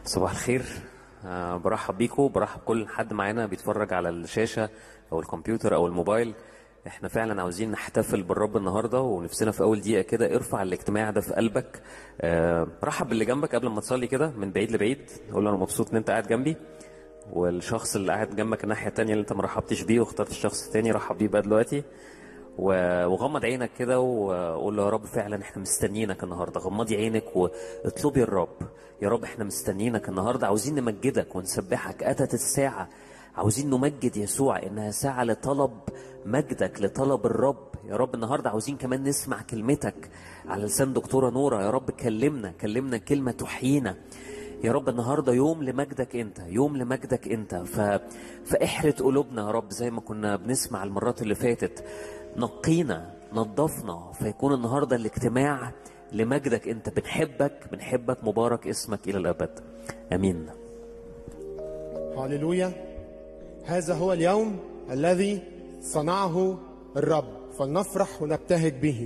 صباح الخير أه برحب بيكم برحب كل حد معانا بيتفرج على الشاشة أو الكمبيوتر أو الموبايل احنا فعلا عاوزين نحتفل بالرب النهارده ونفسنا في اول دقيقه كده ارفع الاجتماع ده في قلبك أه رحب باللي جنبك قبل ما تصلي كده من بعيد لبعيد قول له انا مبسوط ان انت قاعد جنبي والشخص اللي قاعد جنبك الناحيه التانية اللي انت ما رحبتش بيه واخترت الشخص التاني رحب بيه بقى دلوقتي و- وغمض عينك كده وقول له يا رب فعلا احنا مستنيينك النهارده غمضي عينك واطلبي الرب يا رب احنا مستنيينك النهارده عاوزين نمجدك ونسبحك اتت الساعه عاوزين نمجد يسوع انها ساعه لطلب مجدك لطلب الرب يا رب النهارده عاوزين كمان نسمع كلمتك على لسان دكتوره نوره يا رب كلمنا كلمنا كلمه تحيينا يا رب النهارده يوم لمجدك انت يوم لمجدك انت ف... فاحرت قلوبنا يا رب زي ما كنا بنسمع المرات اللي فاتت نقينا نظفنا فيكون النهارده الاجتماع لمجدك انت بنحبك بنحبك مبارك اسمك الى الابد امين هللويا هذا هو اليوم الذي صنعه الرب فلنفرح ونبتهج به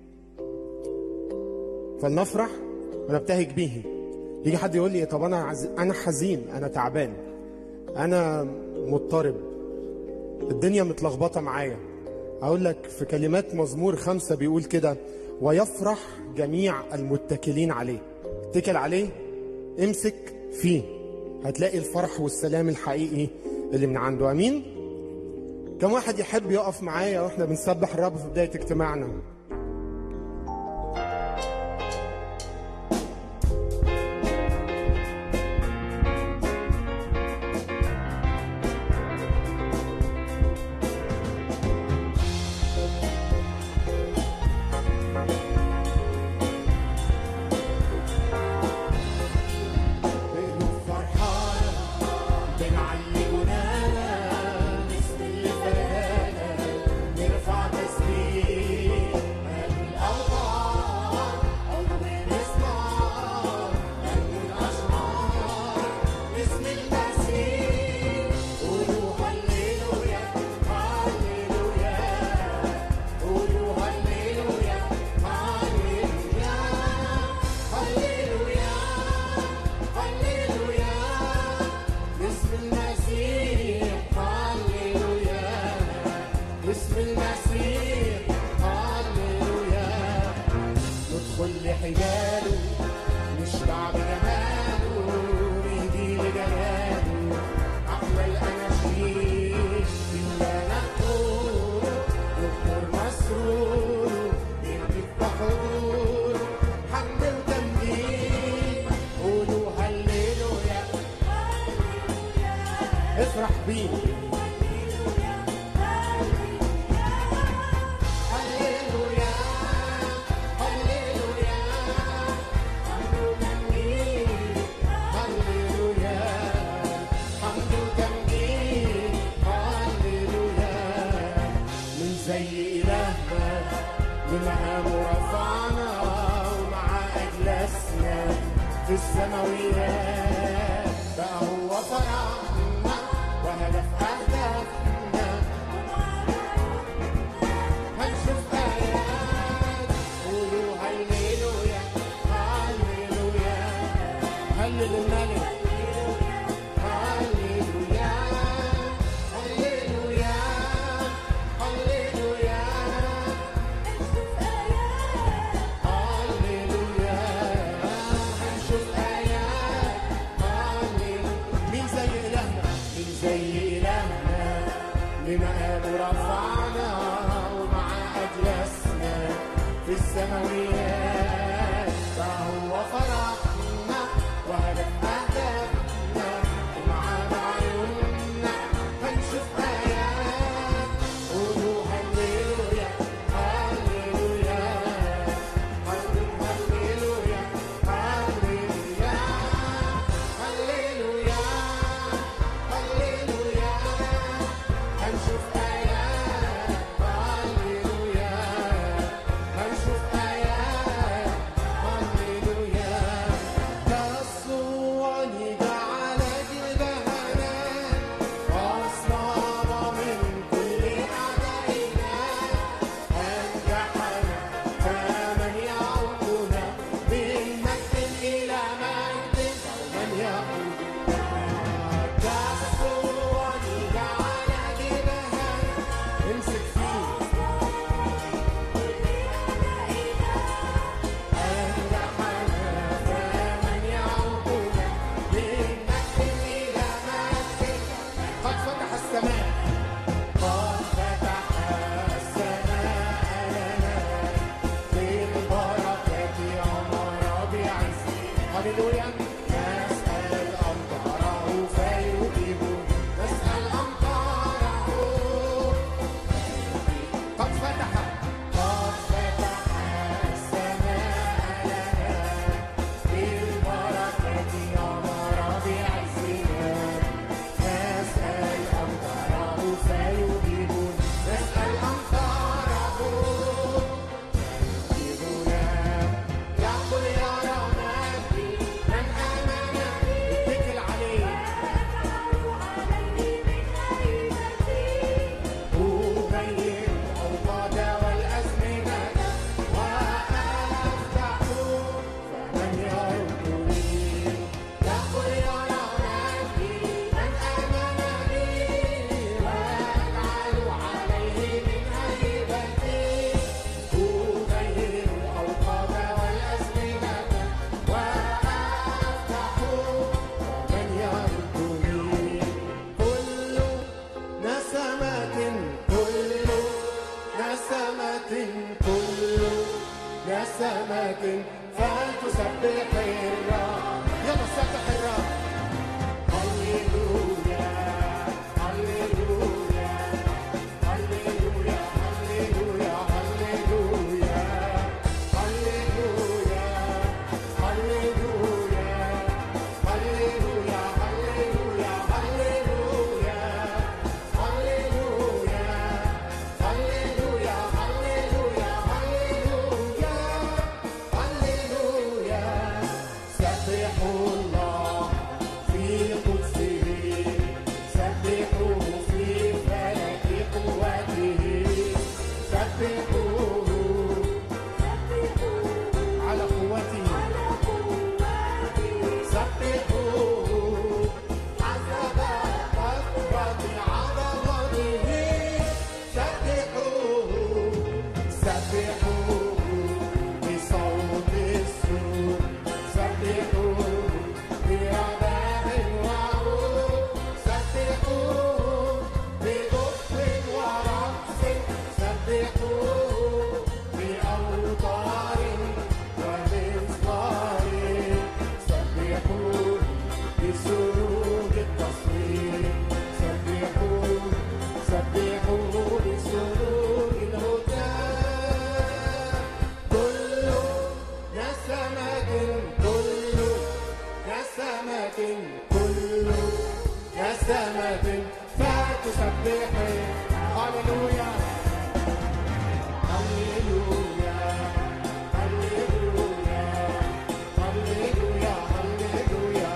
فلنفرح ونبتهج به يجي حد يقول لي طب انا عز... انا حزين انا تعبان انا مضطرب الدنيا متلخبطه معايا اقول لك في كلمات مزمور خمسة بيقول كده ويفرح جميع المتكلين عليه اتكل عليه امسك فيه هتلاقي الفرح والسلام الحقيقي اللي من عنده امين كم واحد يحب يقف معايا واحنا بنسبح الرب في بدايه اجتماعنا بقلوب فرحانة بنعلي جنانا باسم اللي فدانا نرفع تسبيح مال الأوطان أول مسمار مال الأشعار باسم المسيح قولوا هللويا هللويا قولوا هللويا هللويا هللويا هللويا باسم المسيح هللويا باسم المسيح هللويا ندخل لحجاله نشبع بجماله نهدي لجلاله أحلى الأناشيد إلا نقوله نذكر مسروره نهتف بحضوره حمد وتمجيد قولوا هللويا افرح بيه هللويا هللويا حمد وتمجيد هللويا حمد وتمجيد هللويا من زي إلهنا بمقام رفعنا ومع أجلسنا في السماويات بقى هو فرحنا وهدف أهدافنا هنشوف آيات قولوا هللويا هللويا هلل الملك هللويا هللويا هللويا هللويا هنشوف آيات هللويا مين زي إلهنا مين زي إلهنا لمقام رفعنا ومع أجلسنا في السماويات فهو فرحنا وهدف أهدافنا ومعانا عيوننا هنشوف آيات قولوا هللويا هللويا هللويا هللويا هللويا هللويا هنشوف آيات هللويا هنشوف آيات السماء فتسبحي هللويا هللويا هللويا هللويا هللويا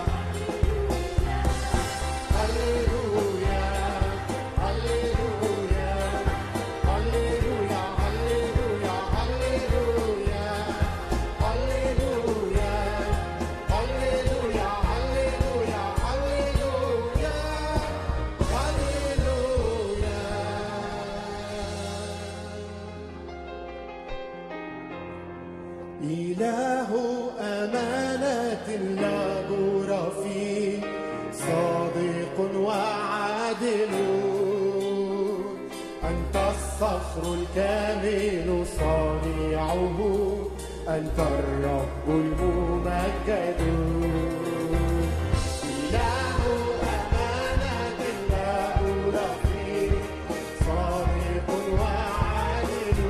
هللويا هللويا هللويا هللويا هللويا هللويا هللويا هللويا هللويا إله أمانة لا بور فيه صادق وعادل أنت الصخر الكامل صانعه أنت الرب الممجد إله أمانة لا بور فيه صادق وعادل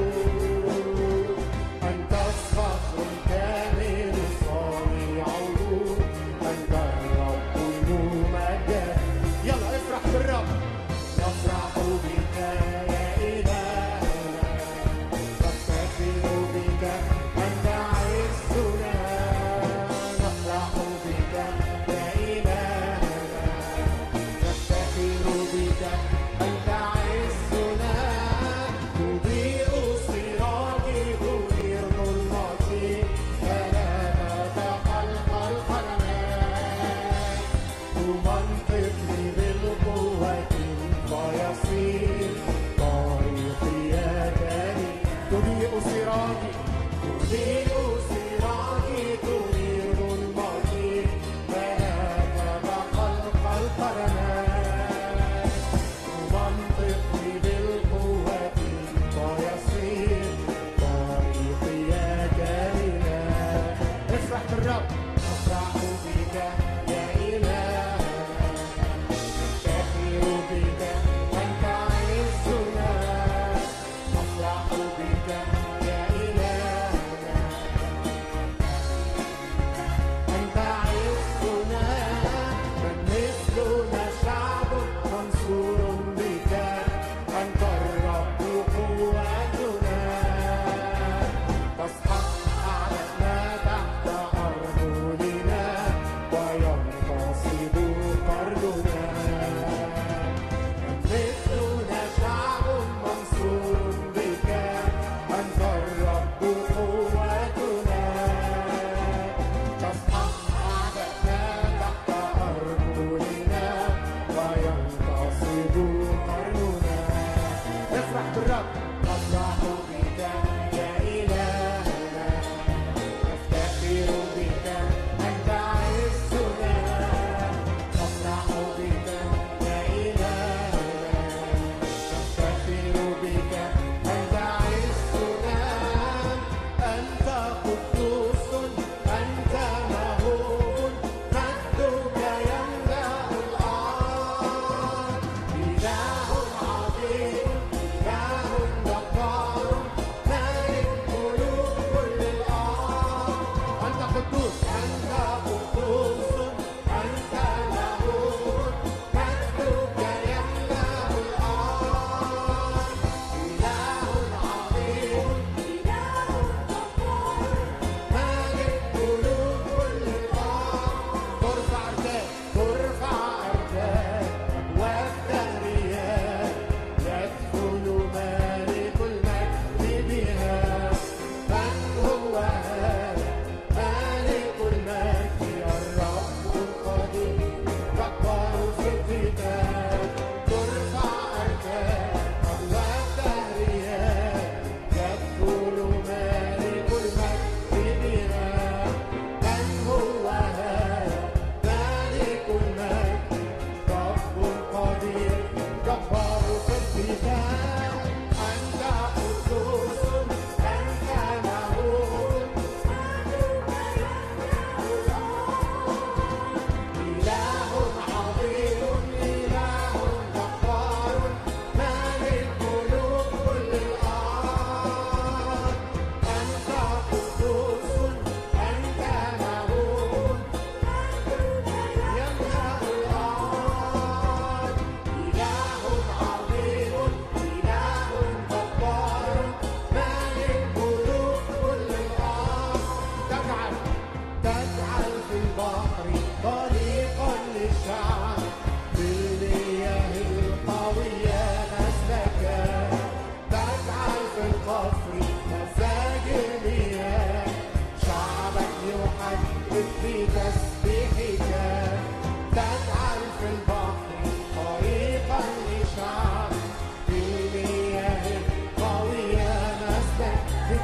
أنت الصخر الكامل صانعه أنت الرب الممجد يلا افرح بالرب نفرح بك يا إلهنا نفتخر بك أنت عزنا نفرح بك يا إلهنا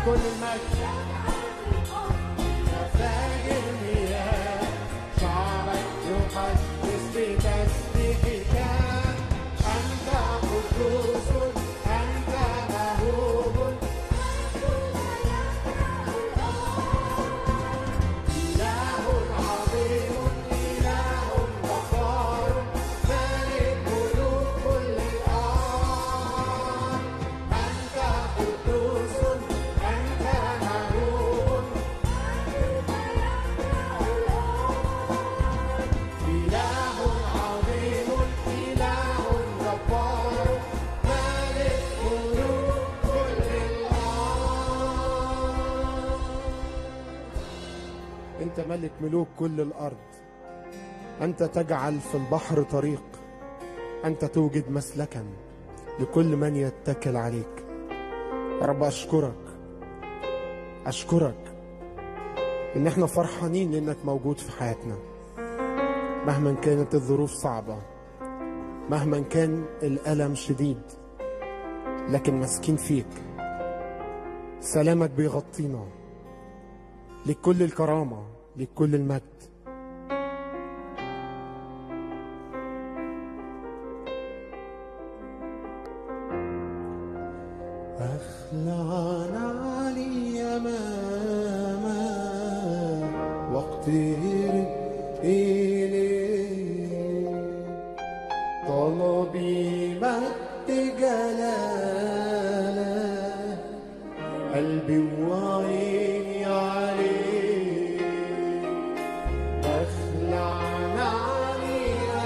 كل المجد فاجر المياه شعبك يقدس بتسبيحك أنت قدوس أنت مهوب إله عظيم إله غفار ملك ملوك كل الأرض أنت قدوس أنت مهوب إله عظيم إله غفار ملك ملوك كل الأرض أنت ملك ملوك كل الأرض أنت تجعل في البحر طريق أنت توجد مسلكا لكل من يتكل عليك يا رب أشكرك أشكرك إن إحنا فرحانين إنك موجود في حياتنا مهما كانت الظروف صعبة مهما كان الألم شديد لكن ماسكين فيك سلامك بيغطينا لك كل الكرامة لك كل المجد أخلعنا علي أمامك واقترب إليك طلبي مجد جلالك قلبي وعيني عليك أخلعنا علي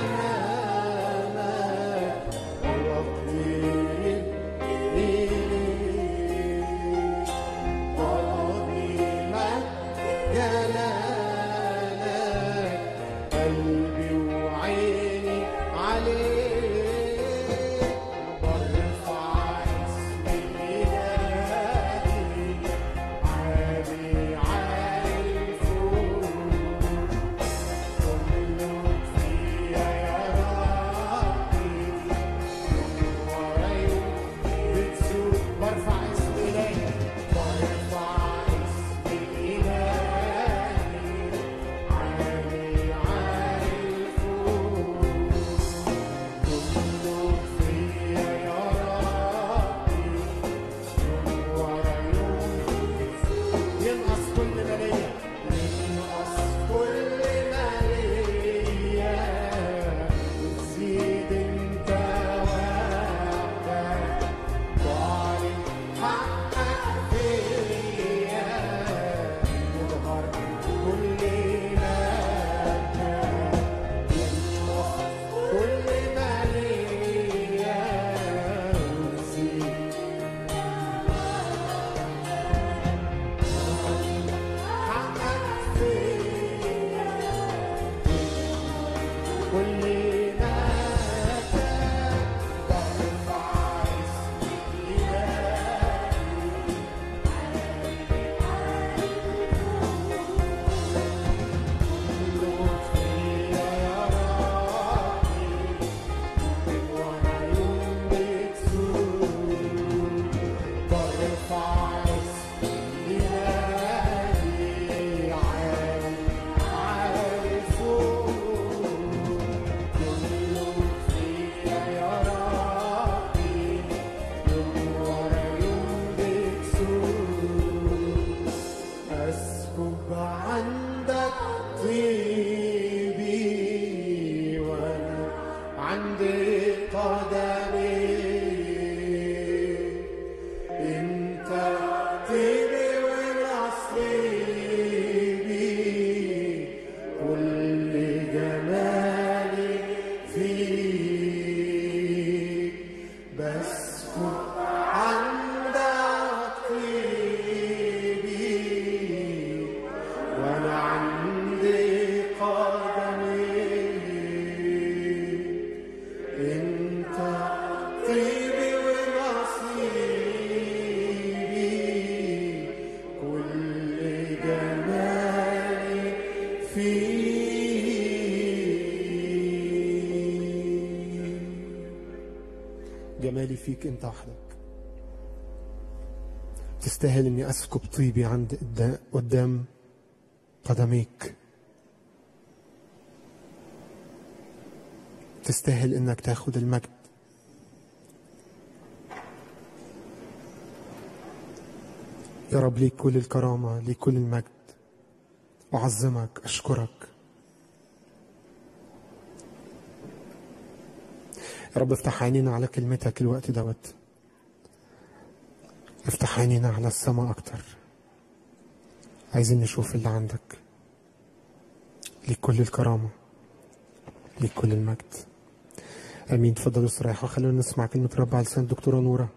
أمامك واقترب إليك طلبي مجد جلالك قلبي وعيني عليك برفع اسم إلهي عالي عالي فوق كلك فيا يا ربي ورايا بتسوق برفع اسم إلهي برفع اسم إلهي عالي عالي فوق كلك فيا يا ربي ورايا ينقص كل ما ليا ينقص كل ما ليا وتزيد انت وحدك وعلم حقك فيا يظهر كل مجدك ينقص كل ما ليا وتزيد حقك فيا كل مجدك برفع اسم إلهي كلك فيا يا ربي وعيون بتسوق برفع اسم إلهي عالي عالي فوق كلك فيا يا ربي وعيون بتسوق أسكب عندك طيبي وأنا عند قدمي أنت طيبي ونصيبي كل جمالي فيك بسكب عندك طيبي وانا عندي قدمي انت طيبي ونصيبي كل جمالي فيك جمالي فيك انت وحدك تستاهل اني اسكب طيبي عند قدا- قدام قدميك تستاهل انك تاخد المجد يا رب ليك كل الكرامة ليك كل المجد أعظمك أشكرك يا رب افتح عينينا على كلمتك الوقت دوت افتح عينينا على السماء أكتر عايزين نشوف اللي عندك ليك كل الكرامة ليك كل المجد امين تفضلوا استريحوا خلونا نسمع كلمه رب على لسان الدكتوره نوره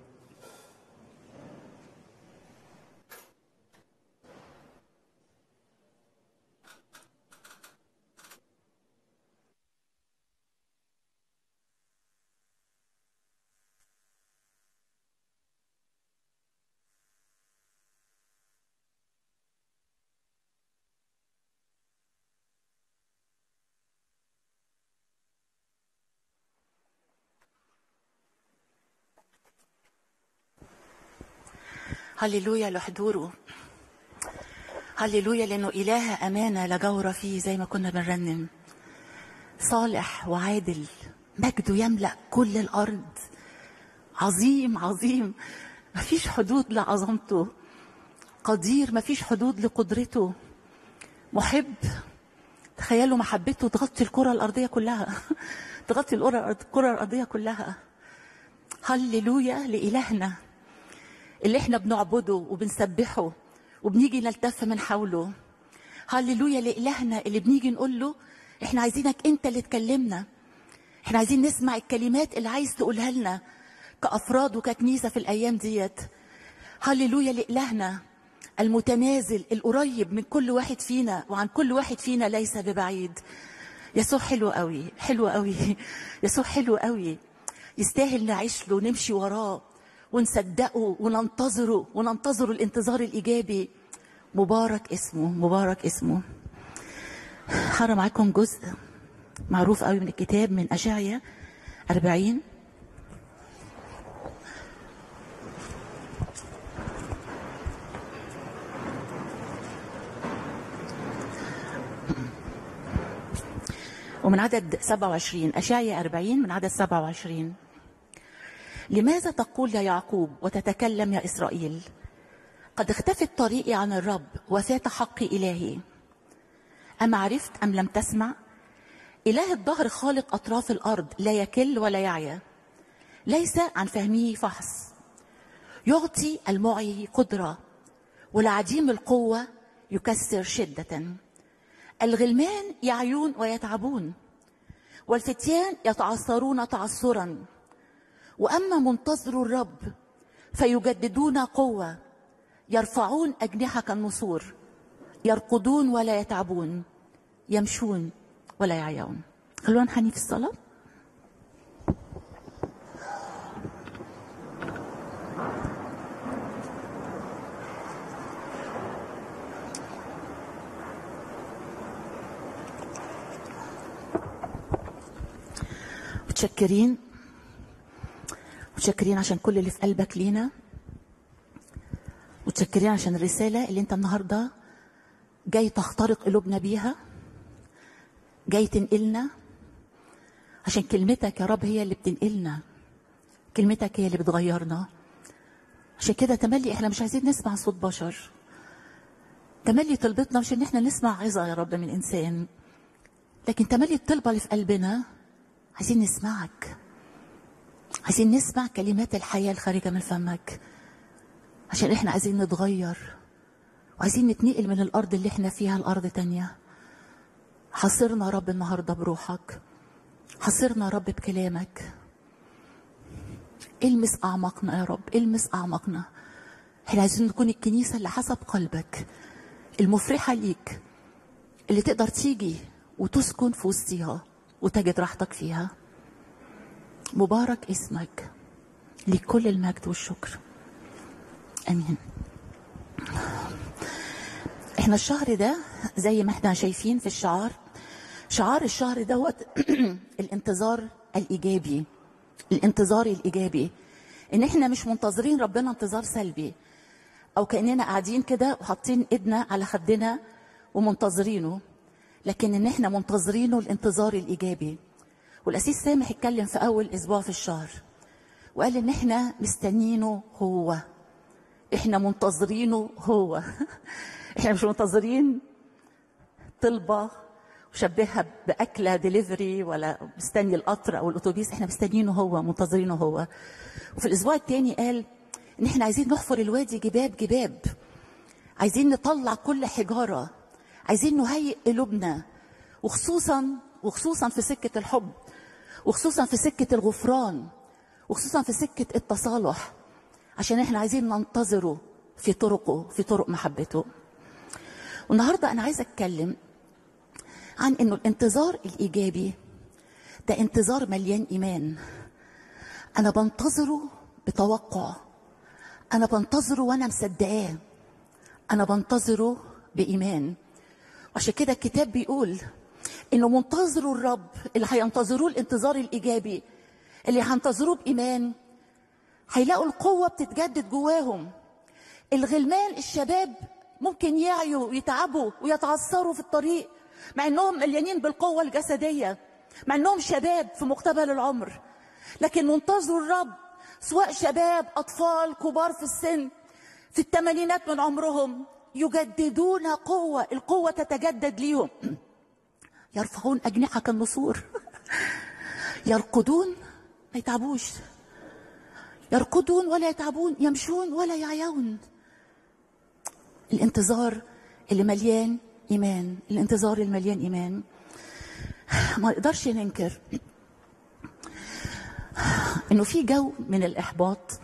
هللويا لحضوره هللويا لانه اله امانه لا جور فيه زي ما كنا بنرنم صالح وعادل مجده يملا كل الارض عظيم عظيم مفيش حدود لعظمته قدير مفيش حدود لقدرته محب تخيلوا محبته تغطي الكره الارضيه كلها تغطي الكره الكرة الارضيه كلها هللويا لالهنا اللي احنا بنعبده وبنسبحه وبنيجي نلتف من حوله هللويا لإلهنا اللي بنيجي نقول له احنا عايزينك انت اللي تكلمنا احنا عايزين نسمع الكلمات اللي عايز تقولها لنا كأفراد وككنيسة في الأيام ديت هللويا لإلهنا المتنازل القريب من كل واحد فينا وعن كل واحد فينا ليس ببعيد يسوع حلو قوي حلو قوي يسوع حلو قوي يستاهل نعيش له ونمشي وراه ونصدقه وننتظره وننتظر الانتظار الإيجابي مبارك اسمه مبارك اسمه هقرا معاكم جزء معروف قوي من الكتاب من أشعيا 40 ومن عدد 27 أشعيا 40 من عدد 27 لماذا تقول يا يعقوب وتتكلم يا إسرائيل قد اختفت طريقي عن الرب وفات حقي إلهي أما عرفت أم لم تسمع إله الدهر خالق أطراف الأرض لا يكل ولا يعيا ليس عن فهمه فحص يعطي المعي قدرة والعديم القوة يكسر شدة الغلمان يعيون ويتعبون والفتيان يتعثرون تعثرا واما منتظر الرب فيجددون قوه يرفعون اجنحه كالنسور يرقدون ولا يتعبون يمشون ولا يعيون خلونا نحني في الصلاه متشكرين متشكرين عشان كل اللي في قلبك لينا متشكرين عشان الرسالة اللي انت النهاردة جاي تخترق قلوبنا بيها جاي تنقلنا عشان كلمتك يا رب هي اللي بتنقلنا كلمتك هي اللي بتغيرنا عشان كده تملي احنا مش عايزين نسمع صوت بشر تملي طلبتنا مش ان احنا نسمع عظة يا رب من انسان لكن تملي الطلبة اللي في قلبنا عايزين نسمعك عايزين نسمع كلمات الحياة الخارجة من فمك عشان احنا عايزين نتغير وعايزين نتنقل من الأرض اللي احنا فيها لأرض تانية حصرنا يا رب النهاردة بروحك حصرنا يا رب بكلامك المس أعماقنا يا رب المس أعماقنا احنا عايزين نكون الكنيسة اللي حسب قلبك المفرحة ليك اللي تقدر تيجي وتسكن في وسطها وتجد راحتك فيها مبارك اسمك لكل المجد والشكر امين احنا الشهر ده زي ما احنا شايفين في الشعار شعار الشهر دوت الانتظار الايجابي الانتظار الايجابي ان احنا مش منتظرين ربنا انتظار سلبي او كاننا قاعدين كده وحاطين ايدنا على خدنا ومنتظرينه لكن ان احنا منتظرينه الانتظار الايجابي والاسيس سامح اتكلم في اول اسبوع في الشهر وقال ان احنا مستنينه هو احنا منتظرينه هو احنا مش منتظرين طلبه وشبهها باكله ديليفري ولا مستني القطر او الاتوبيس احنا مستنيينه هو منتظرينه هو وفي الاسبوع الثاني قال ان احنا عايزين نحفر الوادي جباب جباب عايزين نطلع كل حجاره عايزين نهيئ قلوبنا وخصوصا وخصوصا في سكه الحب وخصوصا في سكه الغفران وخصوصا في سكه التصالح عشان احنا عايزين ننتظره في طرقه في طرق محبته والنهارده انا عايزه اتكلم عن انه الانتظار الايجابي ده انتظار مليان ايمان انا بنتظره بتوقع انا بنتظره وانا مصدقاه انا بنتظره بايمان وعشان كده الكتاب بيقول انه منتظروا الرب اللي هينتظروه الانتظار الايجابي اللي هينتظروه بايمان هيلاقوا القوه بتتجدد جواهم الغلمان الشباب ممكن يعيوا ويتعبوا ويتعثروا في الطريق مع انهم مليانين بالقوه الجسديه مع انهم شباب في مقتبل العمر لكن منتظروا الرب سواء شباب اطفال كبار في السن في الثمانينات من عمرهم يجددون قوه القوه تتجدد ليهم يرفعون اجنحه كالنسور يرقدون ما يتعبوش يرقدون ولا يتعبون يمشون ولا يعيون الانتظار اللي مليان ايمان الانتظار المليان ايمان ما نقدرش ننكر انه في جو من الاحباط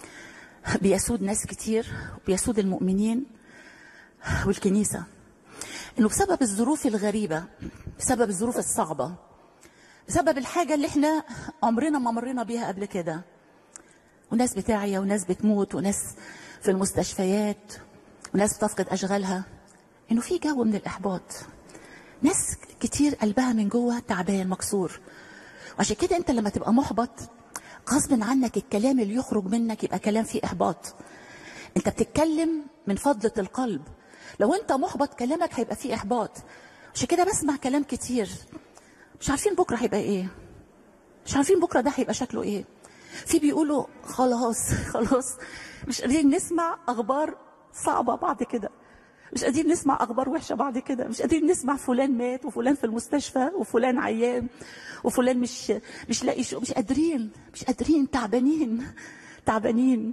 بيسود ناس كتير وبيسود المؤمنين والكنيسه انه بسبب الظروف الغريبه بسبب الظروف الصعبه بسبب الحاجه اللي احنا عمرنا ما مرينا بيها قبل كده وناس بتاعية وناس بتموت وناس في المستشفيات وناس بتفقد أشغالها إنه في جو من الإحباط ناس كتير قلبها من جوه تعبان مكسور وعشان كده أنت لما تبقى محبط غصب عنك الكلام اللي يخرج منك يبقى كلام فيه إحباط أنت بتتكلم من فضلة القلب لو أنت محبط كلامك هيبقى فيه إحباط عشان كده بسمع كلام كتير مش عارفين بكرة هيبقى إيه مش عارفين بكرة ده هيبقى شكله إيه في بيقولوا خلاص خلاص مش قادرين نسمع اخبار صعبه بعد كده مش قادرين نسمع اخبار وحشه بعد كده مش قادرين نسمع فلان مات وفلان في المستشفى وفلان عيان وفلان مش مش لاقي شو مش قادرين مش قادرين تعبانين تعبانين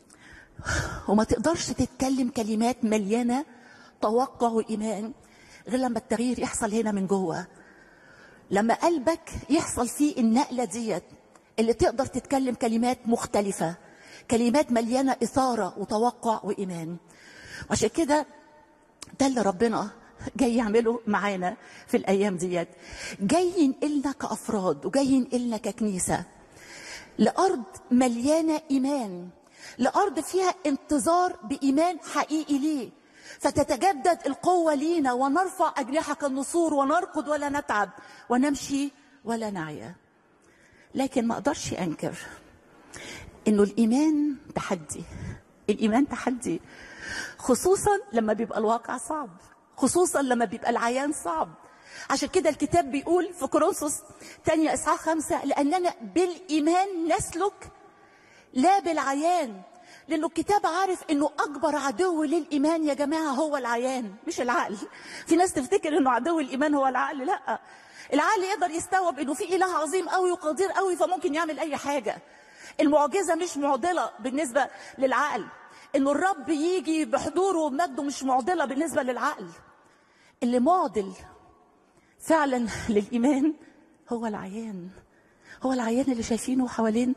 وما تقدرش تتكلم كلمات مليانه توقع وايمان غير لما التغيير يحصل هنا من جوه لما قلبك يحصل فيه النقله ديت اللي تقدر تتكلم كلمات مختلفة كلمات مليانة إثارة وتوقع وإيمان وعشان كده ده اللي ربنا جاي يعمله معانا في الأيام ديت جاي ينقلنا كأفراد وجاي ينقلنا ككنيسة لأرض مليانة إيمان لأرض فيها انتظار بإيمان حقيقي ليه فتتجدد القوة لينا ونرفع أجنحة كالنسور ونرقد ولا نتعب ونمشي ولا نعيا لكن ما اقدرش انكر انه الايمان تحدي الايمان تحدي خصوصا لما بيبقى الواقع صعب خصوصا لما بيبقى العيان صعب عشان كده الكتاب بيقول في كورنثوس تانية اصحاح خمسة لاننا بالايمان نسلك لا بالعيان لانه الكتاب عارف انه اكبر عدو للايمان يا جماعه هو العيان مش العقل في ناس تفتكر انه عدو الايمان هو العقل لا العقل يقدر يستوعب انه في اله عظيم قوي وقدير قوي فممكن يعمل اي حاجه المعجزه مش معضله بالنسبه للعقل انه الرب يجي بحضوره ومجده مش معضله بالنسبه للعقل اللي معضل فعلا للايمان هو العيان هو العيان اللي شايفينه حوالين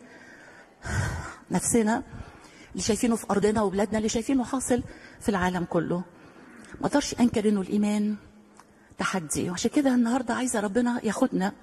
نفسنا اللي شايفينه في ارضنا وبلادنا اللي شايفينه حاصل في العالم كله ما اقدرش انكر انه الايمان تحدي وعشان كده النهارده عايزه ربنا ياخدنا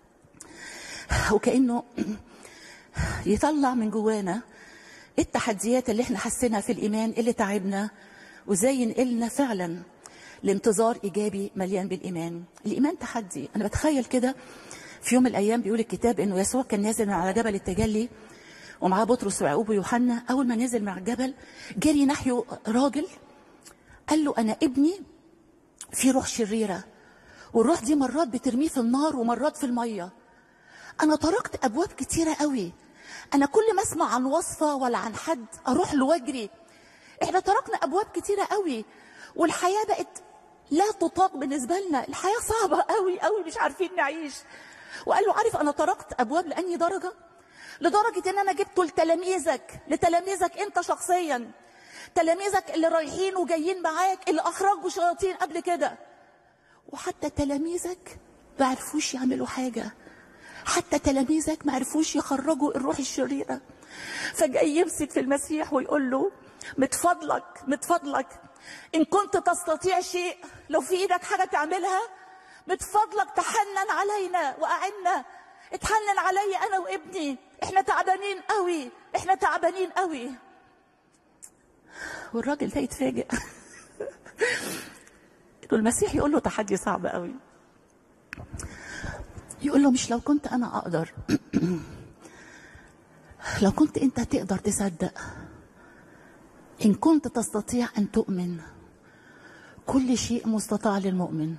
وكانه يطلع من جوانا التحديات اللي احنا حسيناها في الايمان اللي تعبنا وازاي ينقلنا فعلا لانتظار ايجابي مليان بالايمان الايمان تحدي انا بتخيل كده في يوم من الايام بيقول الكتاب انه يسوع كان نازل من على جبل التجلي ومعاه بطرس ويعقوب ويوحنا اول ما نزل من الجبل جري ناحيه راجل قال له انا ابني في روح شريره والروح دي مرات بترميه في النار ومرات في الميه انا طرقت ابواب كتيره قوي انا كل ما اسمع عن وصفه ولا عن حد اروح له واجري احنا طرقنا ابواب كتيره قوي والحياه بقت لا تطاق بالنسبه لنا الحياه صعبه قوي قوي مش عارفين نعيش وقال له عارف انا طرقت ابواب لاني درجه لدرجه ان انا جبته لتلاميذك لتلاميذك انت شخصيا تلاميذك اللي رايحين وجايين معاك اللي اخرجوا شياطين قبل كده وحتى تلاميذك ما عرفوش يعملوا حاجه حتى تلاميذك ما عرفوش يخرجوا الروح الشريره فجاي يمسك في المسيح ويقول له متفضلك متفضلك ان كنت تستطيع شيء لو في ايدك حاجه تعملها متفضلك تحنن علينا واعنا اتحنن علي انا وابني احنا تعبانين قوي احنا تعبانين قوي والراجل ده يتفاجئ المسيح يقول له تحدي صعب قوي يقول له مش لو كنت انا اقدر لو كنت انت تقدر تصدق ان كنت تستطيع ان تؤمن كل شيء مستطاع للمؤمن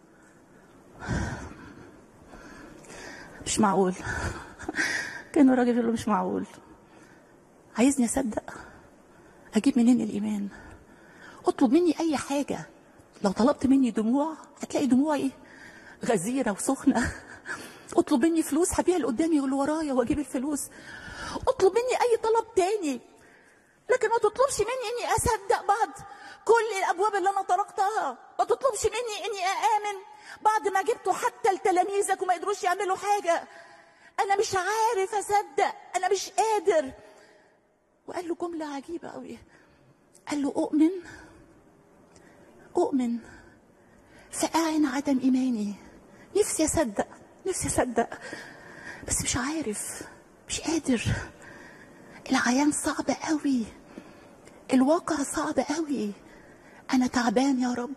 مش معقول كان الراجل يقول له مش معقول عايزني اصدق اجيب منين الايمان اطلب مني اي حاجه لو طلبت مني دموع هتلاقي دموعي غزيره وسخنه اطلب مني فلوس هبيع اللي قدامي واللي ورايا واجيب الفلوس اطلب مني اي طلب تاني لكن ما تطلبش مني اني اصدق بعد كل الابواب اللي انا طرقتها ما تطلبش مني اني اامن بعد ما جبته حتى لتلاميذك وما قدروش يعملوا حاجه انا مش عارف اصدق انا مش قادر وقال له جمله عجيبه قوي قال له اؤمن اؤمن فاعن عدم ايماني نفسي اصدق نفسي اصدق بس مش عارف مش قادر العيان صعب قوي الواقع صعب قوي انا تعبان يا رب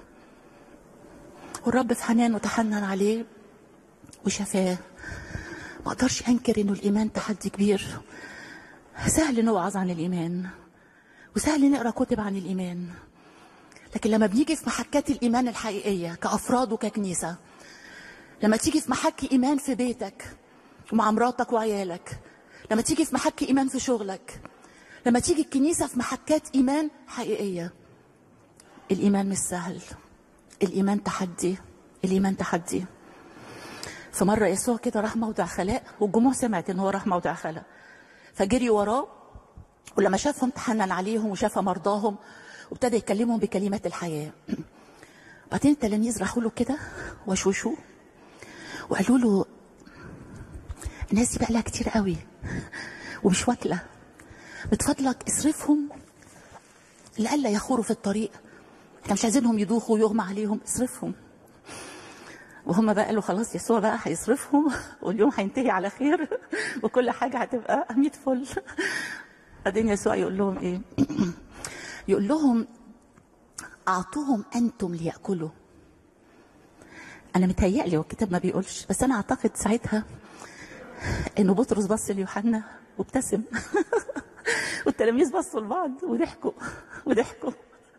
والرب في حنانه تحنن عليه وشفاه ما اقدرش انكر انه الايمان تحدي كبير سهل نوعظ عن الايمان وسهل نقرا كتب عن الايمان لكن لما بنيجي في محكات الايمان الحقيقيه كافراد وككنيسه لما تيجي في محك ايمان في بيتك ومع مراتك وعيالك لما تيجي في محك ايمان في شغلك لما تيجي الكنيسه في محكات ايمان حقيقيه الايمان مش سهل الايمان تحدي الايمان تحدي فمره يسوع كده راح موضع خلاء والجموع سمعت ان هو راح موضع خلاء فجري وراه ولما شافهم تحنن عليهم وشاف مرضاهم وابتدى يكلمهم بكلمات الحياه بعدين التلاميذ راحوا له كده وشوشوه وقالوا له الناس دي بقى لها كتير قوي ومش واكله من فضلك اصرفهم لئلا يخوروا في الطريق احنا مش عايزينهم يدوخوا ويغمى عليهم اصرفهم وهم بقى قالوا خلاص يسوع بقى هيصرفهم واليوم هينتهي على خير وكل حاجه هتبقى 100 فل بعدين يسوع يقول لهم ايه يقول لهم اعطوهم انتم لياكلوا انا متهيألي والكتاب ما بيقولش بس انا اعتقد ساعتها انه بطرس بص ليوحنا وابتسم والتلاميذ بصوا لبعض وضحكوا وضحكوا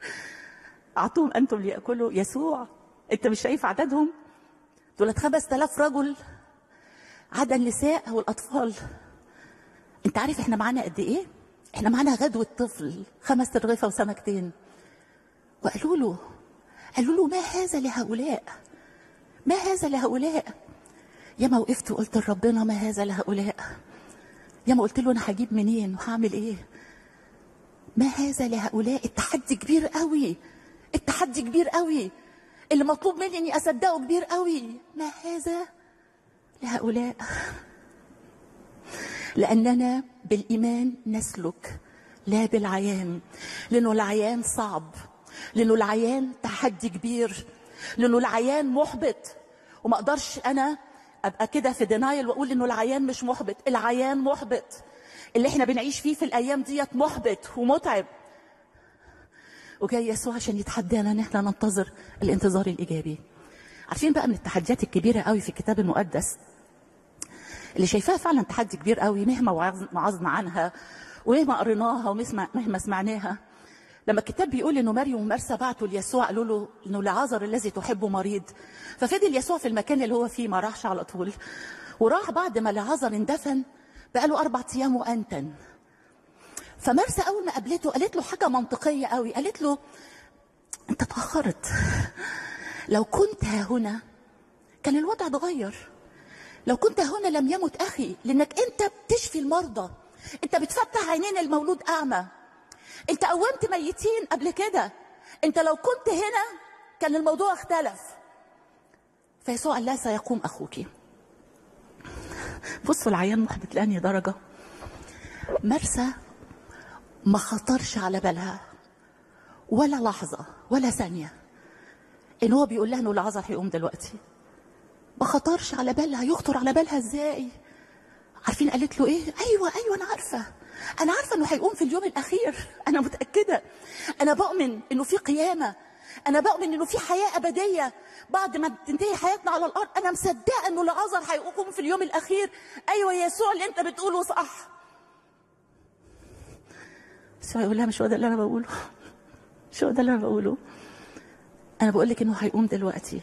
اعطوهم انتم لياكلوا يسوع انت مش شايف عددهم دول 5000 رجل عدا النساء والاطفال انت عارف احنا معانا قد ايه احنا معانا غدوة طفل خمس ترغيفة وسمكتين وقالوا له قالوا له ما هذا لهؤلاء ما هذا لهؤلاء ياما وقفت وقلت لربنا ما هذا لهؤلاء ياما قلت له انا هجيب منين وهعمل ايه ما هذا لهؤلاء التحدي كبير قوي التحدي كبير قوي اللي مطلوب مني اني اصدقه كبير قوي ما هذا لهؤلاء لاننا بالايمان نسلك لا بالعيان لانه العيان صعب لانه العيان تحدي كبير لانه العيان محبط وما اقدرش انا ابقى كده في دينايل واقول انه العيان مش محبط العيان محبط اللي احنا بنعيش فيه في الايام ديت محبط ومتعب وجاي يسوع عشان يتحدانا ان احنا ننتظر الانتظار الايجابي عارفين بقى من التحديات الكبيره قوي في الكتاب المقدس اللي شايفاها فعلا تحدي كبير قوي مهما وعظ- وعظنا عنها ومهما قريناها ومهما مهما سمعناها لما الكتاب بيقول انه مريم ومرسى بعتوا ليسوع قالوا له انه لعازر الذي تحبه مريض ففضل يسوع في المكان اللي هو فيه ما راحش على طول وراح بعد ما لعازر اندفن بقاله اربع ايام وانتن فمرسى اول ما قابلته قالت له حاجه منطقيه قوي قالت له انت اتاخرت لو كنت ها هنا كان الوضع اتغير لو كنت هنا لم يمت اخي لانك انت بتشفي المرضى انت بتفتح عينين المولود اعمى انت قومت ميتين قبل كده انت لو كنت هنا كان الموضوع اختلف فيسوع قال لها سيقوم اخوك بصوا العيان محبط لاني درجه مرسى ما خطرش على بالها ولا لحظه ولا ثانيه ان هو بيقول لها انه العذر هيقوم دلوقتي ما خطرش على بالها يخطر على بالها ازاي عارفين قالت له ايه ايوه ايوه انا عارفه انا عارفه انه هيقوم في اليوم الاخير انا متاكده انا بؤمن انه في قيامه انا بؤمن انه في حياه ابديه بعد ما تنتهي حياتنا على الارض انا مصدقه انه العذر هيقوم في اليوم الاخير ايوه يسوع اللي انت بتقوله صح بس هو يقول لها مش هو ده اللي انا بقوله مش هو ده اللي انا بقوله انا بقول لك انه هيقوم دلوقتي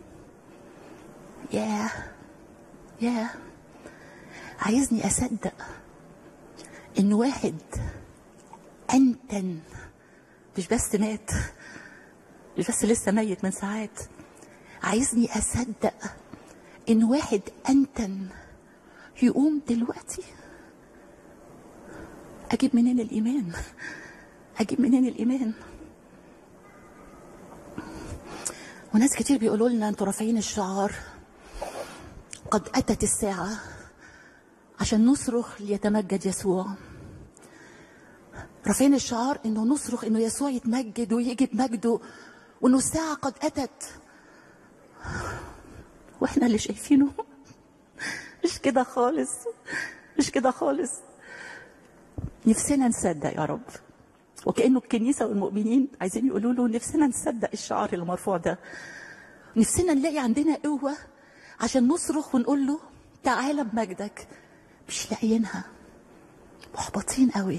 ياه ياه عايزني اصدق ان واحد انتن مش بس مات مش بس لسه ميت من ساعات عايزني اصدق ان واحد انتن يقوم دلوقتي اجيب منين الايمان اجيب منين الايمان وناس كتير بيقولوا لنا انتوا رافعين الشعار قد اتت الساعه عشان نصرخ ليتمجد يسوع رافعين الشعار انه نصرخ انه يسوع يتمجد ويجي بمجده وانه الساعه قد اتت واحنا اللي شايفينه مش كده خالص مش كده خالص نفسنا نصدق يا رب وكانه الكنيسه والمؤمنين عايزين يقولوا له نفسنا نصدق الشعار المرفوع ده نفسنا نلاقي عندنا قوه عشان نصرخ ونقول له تعالى بمجدك مش لاقيينها محبطين قوي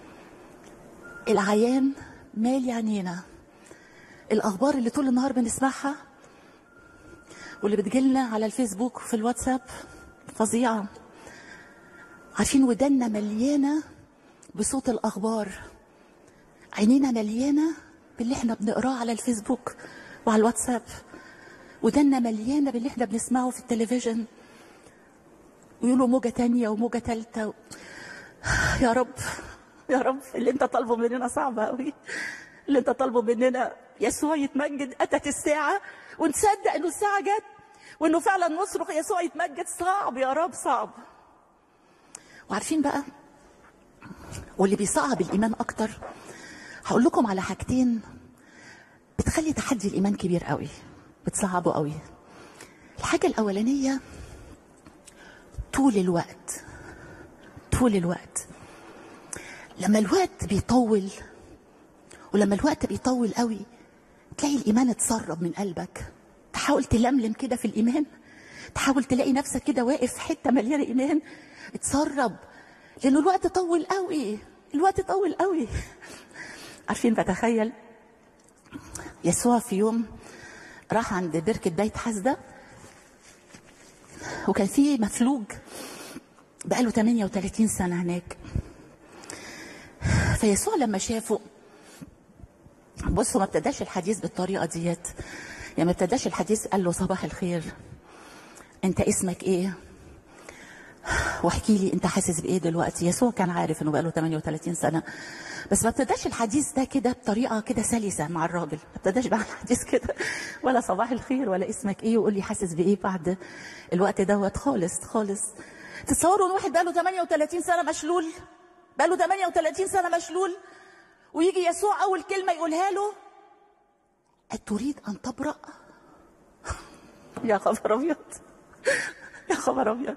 العيان مالي عينينا الاخبار اللي طول النهار بنسمعها واللي بتجيلنا على الفيسبوك وفي الواتساب فظيعه عارفين ودنا مليانه بصوت الاخبار عينينا مليانه باللي احنا بنقراه على الفيسبوك وعلى الواتساب ودنا مليانه باللي احنا بنسمعه في التلفزيون ويقولوا موجه تانية وموجه تالتة يا رب يا رب اللي انت طالبه مننا صعب قوي اللي انت طالبه مننا يسوع يتمجد اتت الساعه ونصدق انه الساعه جت وانه فعلا نصرخ يسوع يتمجد صعب يا رب صعب وعارفين بقى واللي بيصعب الايمان اكتر هقول لكم على حاجتين بتخلي تحدي الايمان كبير قوي بتصعبه قوي الحاجه الاولانيه طول الوقت طول الوقت لما الوقت بيطول ولما الوقت بيطول قوي تلاقي الايمان اتسرب من قلبك تحاول تلملم كده في الايمان تحاول تلاقي نفسك كده واقف في حته مليانه ايمان اتسرب لانه الوقت طول قوي الوقت طول قوي عارفين بتخيل يسوع في يوم راح عند بركة بيت حسدة وكان في مفلوج بقاله 38 سنة هناك فيسوع لما شافه بصوا ما ابتداش الحديث بالطريقة ديت يعني ما ابتداش الحديث قال له صباح الخير انت اسمك ايه واحكي لي انت حاسس بايه دلوقتي يسوع كان عارف انه بقاله 38 سنه بس ما ابتداش الحديث ده كده بطريقه كده سلسه مع الراجل ما ابتداش بقى الحديث كده ولا صباح الخير ولا اسمك ايه وقول لي حاسس بايه بعد الوقت دوت خالص خالص تصوروا ان واحد بقاله 38 سنه مشلول بقاله 38 سنه مشلول ويجي يسوع اول كلمه يقولها له أتريد أن تبرأ؟ يا خبر أبيض يا خبر أبيض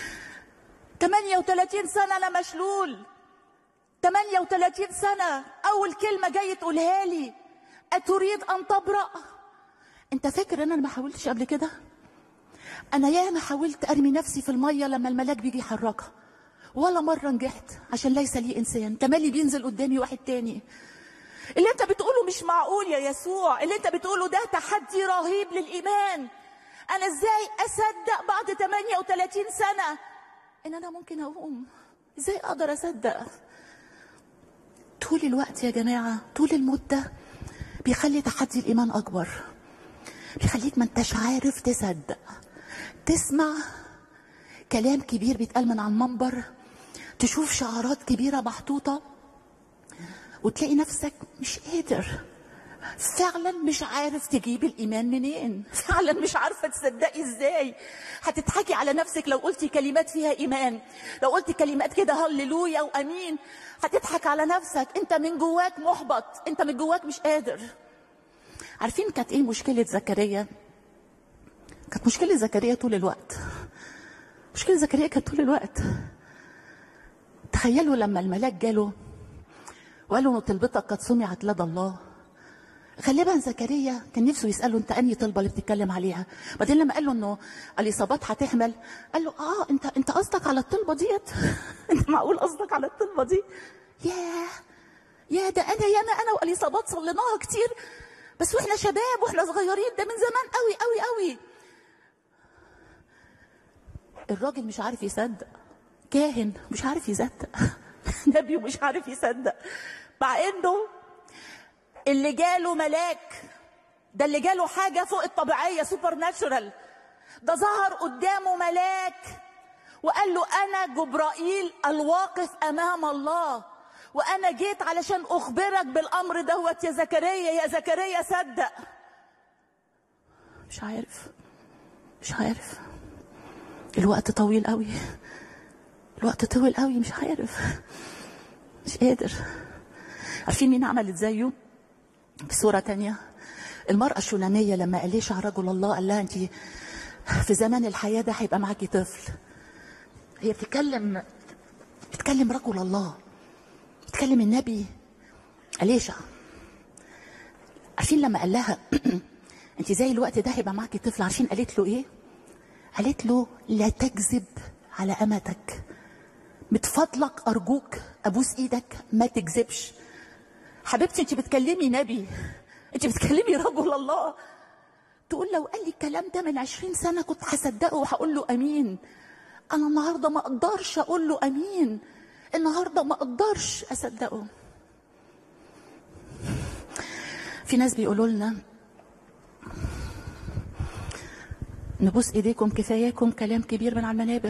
38 سنة أنا مشلول 38 سنة أول كلمة جاي تقولها لي أتريد أن تبرأ؟ أنت فاكر إن أنا ما حاولتش قبل كده؟ انا ياما حاولت ارمي نفسي في الميه لما الملاك بيجي يحركها ولا مره نجحت عشان ليس لي انسان تملي بينزل قدامي واحد تاني اللي انت بتقوله مش معقول يا يسوع اللي انت بتقوله ده تحدي رهيب للايمان انا ازاي اصدق بعد 38 سنه ان انا ممكن اقوم ازاي اقدر اصدق طول الوقت يا جماعه طول المده بيخلي تحدي الايمان اكبر بيخليك ما انتش عارف تصدق تسمع كلام كبير بيتقال من على المنبر تشوف شعارات كبيره محطوطه وتلاقي نفسك مش قادر فعلا مش عارف تجيب الايمان منين فعلا مش عارفه تصدقي ازاي هتضحكي على نفسك لو قلتي كلمات فيها ايمان لو قلتي كلمات كده هللويا وامين هتضحك على نفسك انت من جواك محبط انت من جواك مش قادر عارفين كانت ايه مشكله زكريا كانت مشكله زكريا طول الوقت مشكله زكريا كانت طول الوقت تخيلوا لما الملاك جاله وقال له طلبتك قد سمعت لدى الله غالبا زكريا كان نفسه يساله انت انهي طلبه اللي بتتكلم عليها بعدين لما قال له انه اليصابات هتحمل قال له اه انت انت قصدك على الطلبه ديت انت معقول قصدك على الطلبه دي ياه يا ده انا يا انا انا واليصابات صليناها كتير بس واحنا شباب واحنا صغيرين ده من زمان قوي قوي قوي الراجل مش عارف يصدق كاهن مش عارف يصدق نبي ومش عارف يصدق مع انه اللي جاله ملاك ده اللي جاله حاجه فوق الطبيعيه سوبر ناتشورال ده ظهر قدامه ملاك وقال له انا جبرائيل الواقف امام الله وانا جيت علشان اخبرك بالامر دوت يا زكريا يا زكريا صدق مش عارف مش عارف الوقت طويل قوي الوقت طويل قوي مش عارف مش قادر عارفين مين عملت زيه بصورة تانية المرأة الشولانية لما أليشع رجل الله قال لها أنت في زمن الحياة ده هيبقى معاكي طفل هي بتتكلم بتتكلم رجل الله بتتكلم النبي أليشع عارفين لما قال لها انت زي الوقت ده هيبقى معاكي طفل عارفين قالت له ايه قالت له لا تكذب على امتك متفضلك ارجوك ابوس ايدك ما تكذبش حبيبتي انت بتكلمي نبي انت بتكلمي رجل الله تقول لو قال لي الكلام ده من عشرين سنة كنت هصدقه وهقول له أمين أنا النهاردة ما أقدرش أقول له أمين النهاردة ما أقدرش أصدقه في ناس بيقولوا لنا نبوس ايديكم كفاياكم كلام كبير من على المنابر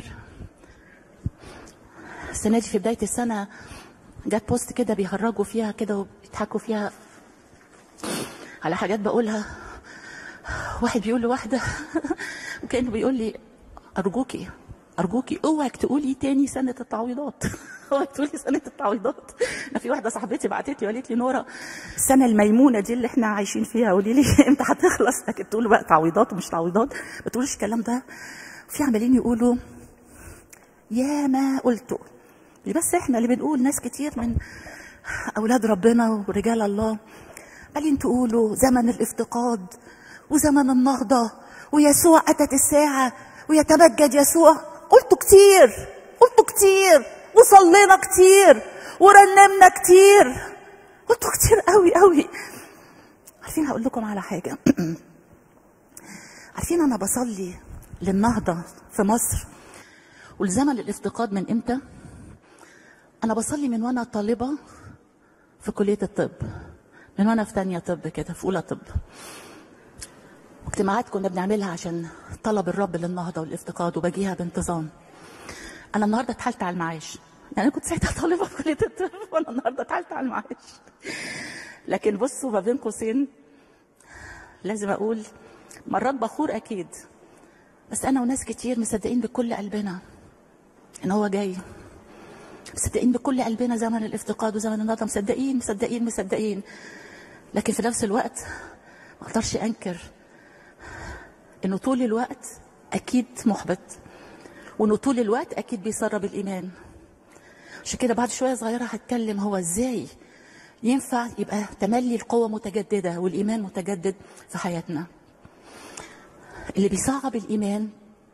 السنه دي في بدايه السنه جت بوست كده بيهرجوا فيها كده وبيضحكوا فيها على حاجات بقولها واحد بيقول لواحده وكانه بيقول لي ارجوكي ارجوكي اوعك تقولي تاني سنه التعويضات اوعك تقولي سنه التعويضات انا في واحده صاحبتي بعتت لي وقالت لي نورا السنه الميمونه دي اللي احنا عايشين فيها قولي لي امتى هتخلص لكن تقولوا بقى تعويضات ومش تعويضات ما تقولوش الكلام ده في عمالين يقولوا يا ما قلته مش بس احنا اللي بنقول ناس كتير من اولاد ربنا ورجال الله قالين تقولوا زمن الافتقاد وزمن النهضه ويسوع اتت الساعه ويتمجد يسوع قلتوا كتير قلتوا كتير وصلينا كتير ورنمنا كتير قلتوا كتير قوي قوي عارفين هقول لكم على حاجه عارفين انا بصلي للنهضه في مصر ولزمن الافتقاد من امتى انا بصلي من وانا طالبه في كليه الطب من وانا في تانية طب كده في اولى طب اجتماعات كنا بنعملها عشان طلب الرب للنهضه والافتقاد وبجيها بانتظام انا النهارده اتحالت على المعاش يعني انا كنت ساعتها طالبه في كليه الطب وانا النهارده اتحالت على المعاش لكن بصوا ما بين قوسين لازم اقول مرات بخور اكيد بس انا وناس كتير مصدقين بكل قلبنا ان هو جاي مصدقين بكل قلبنا زمن الافتقاد وزمن النهضه مصدقين مصدقين مصدقين لكن في نفس الوقت ما اقدرش انكر انه طول الوقت اكيد محبط وانه طول الوقت اكيد بيسرب الايمان عشان كده بعد شويه صغيره هتكلم هو ازاي ينفع يبقى تملي القوه متجدده والايمان متجدد في حياتنا اللي بيصعب الايمان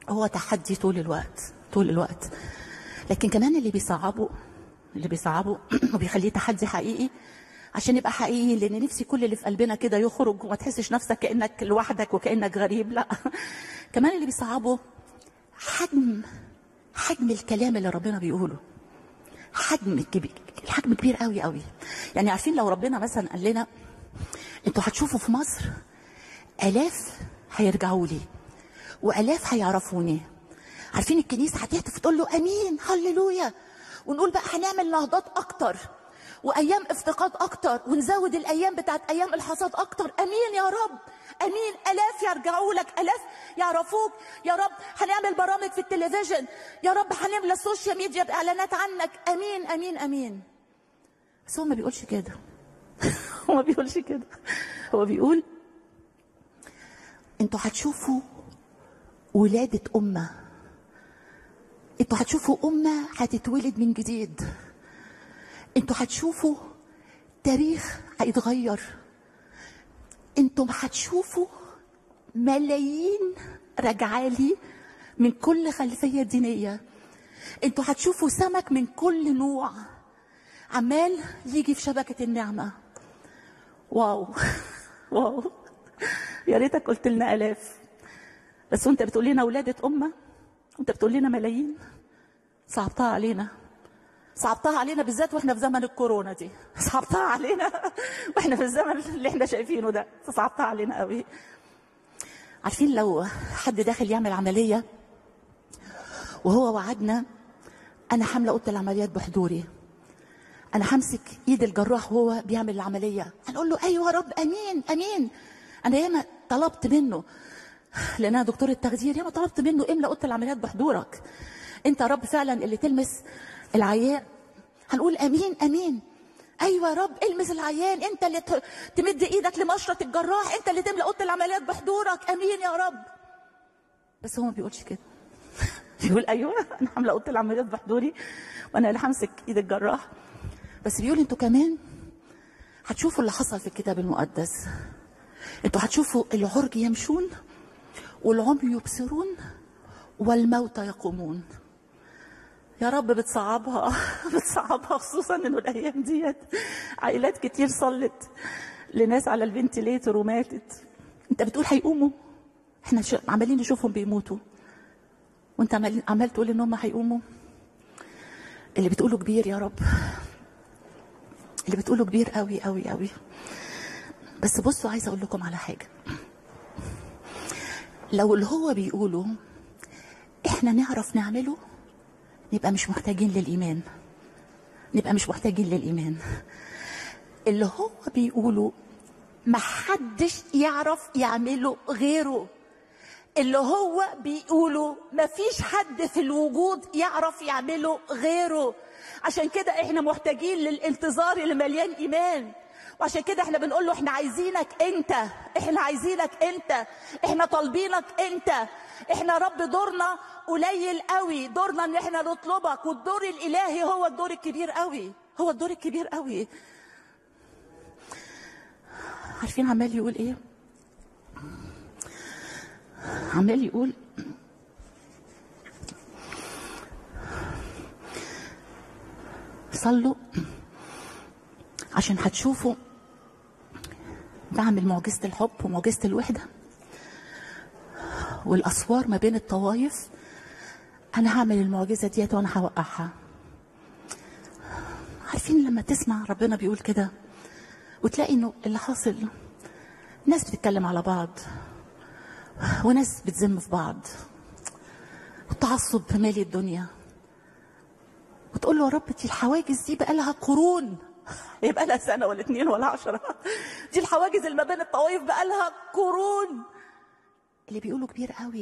هو تحدي طول الوقت طول الوقت لكن كمان اللي بيصعبه اللي بيصعبه وبيخليه تحدي حقيقي عشان يبقى حقيقي لان نفسي كل اللي في قلبنا كده يخرج وما تحسش نفسك كانك لوحدك وكانك غريب لا كمان اللي بيصعبه حجم حجم الكلام اللي ربنا بيقوله حجم كبير الحجم كبير قوي قوي يعني عارفين لو ربنا مثلا قال لنا انتوا هتشوفوا في مصر الاف هيرجعوا لي والاف هيعرفوني عارفين الكنيسه هتهتف تقول له امين هللويا ونقول بقى هنعمل نهضات اكتر وايام افتقاد اكتر ونزود الايام بتاعت ايام الحصاد اكتر امين يا رب امين الاف يرجعوا لك الاف يعرفوك يا رب هنعمل برامج في التلفزيون يا رب هنملى السوشيال ميديا باعلانات عنك امين امين امين بس هو ما بيقولش كده هو ما بيقولش كده هو بيقول انتوا هتشوفوا ولادة أمة انتوا هتشوفوا أمة هتتولد من جديد انتوا هتشوفوا تاريخ هيتغير انتم هتشوفوا ملايين راجعالي من كل خلفية دينية انتوا هتشوفوا سمك من كل نوع عمال يجي في شبكة النعمة واو واو يا ريتك قلت لنا آلاف بس وانت بتقول لنا ولادة أمة وانت بتقول لنا ملايين صعبتها علينا صعبتها علينا بالذات واحنا في زمن الكورونا دي صعبتها علينا واحنا في الزمن اللي احنا شايفينه ده فصعبتها علينا قوي عارفين لو حد داخل يعمل عمليه وهو وعدنا انا حامله اوضه العمليات بحضوري انا همسك ايد الجراح وهو بيعمل العمليه هنقول له ايوه يا رب امين امين انا ياما طلبت منه لان انا دكتور التخدير ياما طلبت منه املى اوضه العمليات بحضورك انت يا رب فعلا اللي تلمس العيان هنقول امين امين ايوه يا رب المس العيان انت اللي ت- تمد ايدك لمشرط الجراح انت اللي تملى اوضه العمليات بحضورك امين يا رب بس هو ما بيقولش كده بيقول ايوه انا عامله اوضه العمليات بحضوري وانا اللي همسك ايد الجراح بس بيقول انتوا كمان هتشوفوا اللي حصل في الكتاب المقدس انتوا هتشوفوا العرج يمشون والعمي يبصرون والموتى يقومون يا رب بتصعبها بتصعبها خصوصا انه الايام ديت عائلات كتير صلت لناس على الفنتليتر وماتت انت بتقول هيقوموا احنا ش- عمالين نشوفهم بيموتوا وانت عمال, عمال تقول ان هم هيقوموا اللي بتقوله كبير يا رب اللي بتقوله كبير قوي قوي قوي بس بصوا عايزه اقول لكم على حاجه لو اللي هو بيقوله احنا نعرف نعمله نبقى مش محتاجين للإيمان نبقى مش محتاجين للإيمان اللي هو بيقوله محدش يعرف يعمله غيره اللي هو بيقوله مفيش حد في الوجود يعرف يعمله غيره عشان كده احنا محتاجين للانتظار اللي مليان ايمان وعشان كده احنا بنقول له احنا عايزينك انت احنا عايزينك انت احنا طالبينك انت احنا رب دورنا قليل قوي دورنا ان احنا نطلبك والدور الالهي هو الدور الكبير قوي هو الدور الكبير قوي عارفين عمال يقول ايه عمال يقول صلوا عشان هتشوفوا بعمل معجزة الحب ومعجزة الوحدة والأسوار ما بين الطوائف أنا هعمل المعجزة ديت وأنا هوقعها عارفين لما تسمع ربنا بيقول كده وتلاقي إنه اللي حاصل ناس بتتكلم على بعض وناس بتذم في بعض والتعصب مالي الدنيا وتقول له يا رب دي الحواجز دي بقى لها قرون يبقى لها سنه ولا اتنين ولا عشرة دي الحواجز اللي ما بين الطوائف بقى لها قرون اللي بيقولوا كبير قوي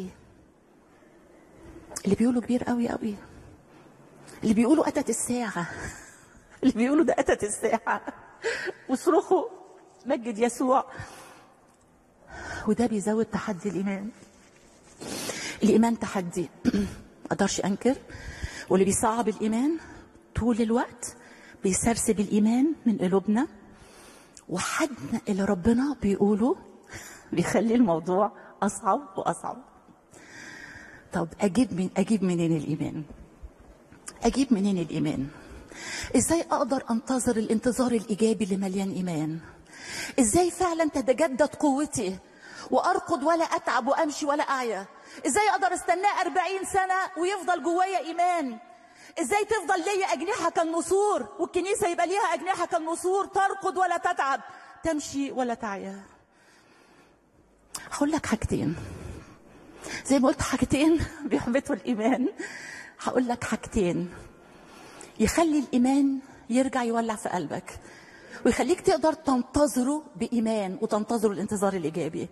اللي بيقولوا كبير قوي قوي اللي بيقولوا اتت الساعه اللي بيقولوا ده اتت الساعه واصرخوا مجد يسوع وده بيزود تحدي الايمان الايمان تحدي ما اقدرش انكر واللي بيصعب الايمان طول الوقت بيسرسب الايمان من قلوبنا وحجم اللي ربنا بيقوله بيخلي الموضوع اصعب واصعب طب اجيب من اجيب منين الايمان اجيب منين الايمان ازاي اقدر انتظر الانتظار الايجابي اللي مليان ايمان ازاي فعلا تتجدد قوتي وارقد ولا اتعب وامشي ولا اعيا ازاي اقدر استناه أربعين سنه ويفضل جوايا ايمان ازاي تفضل ليا اجنحه كالنسور والكنيسه يبقى ليها اجنحه كالنسور ترقد ولا تتعب تمشي ولا تعيا هقول لك حاجتين زي ما قلت حاجتين بيحبطوا الايمان هقول لك حاجتين يخلي الايمان يرجع يولع في قلبك ويخليك تقدر تنتظره بايمان وتنتظره الانتظار الايجابي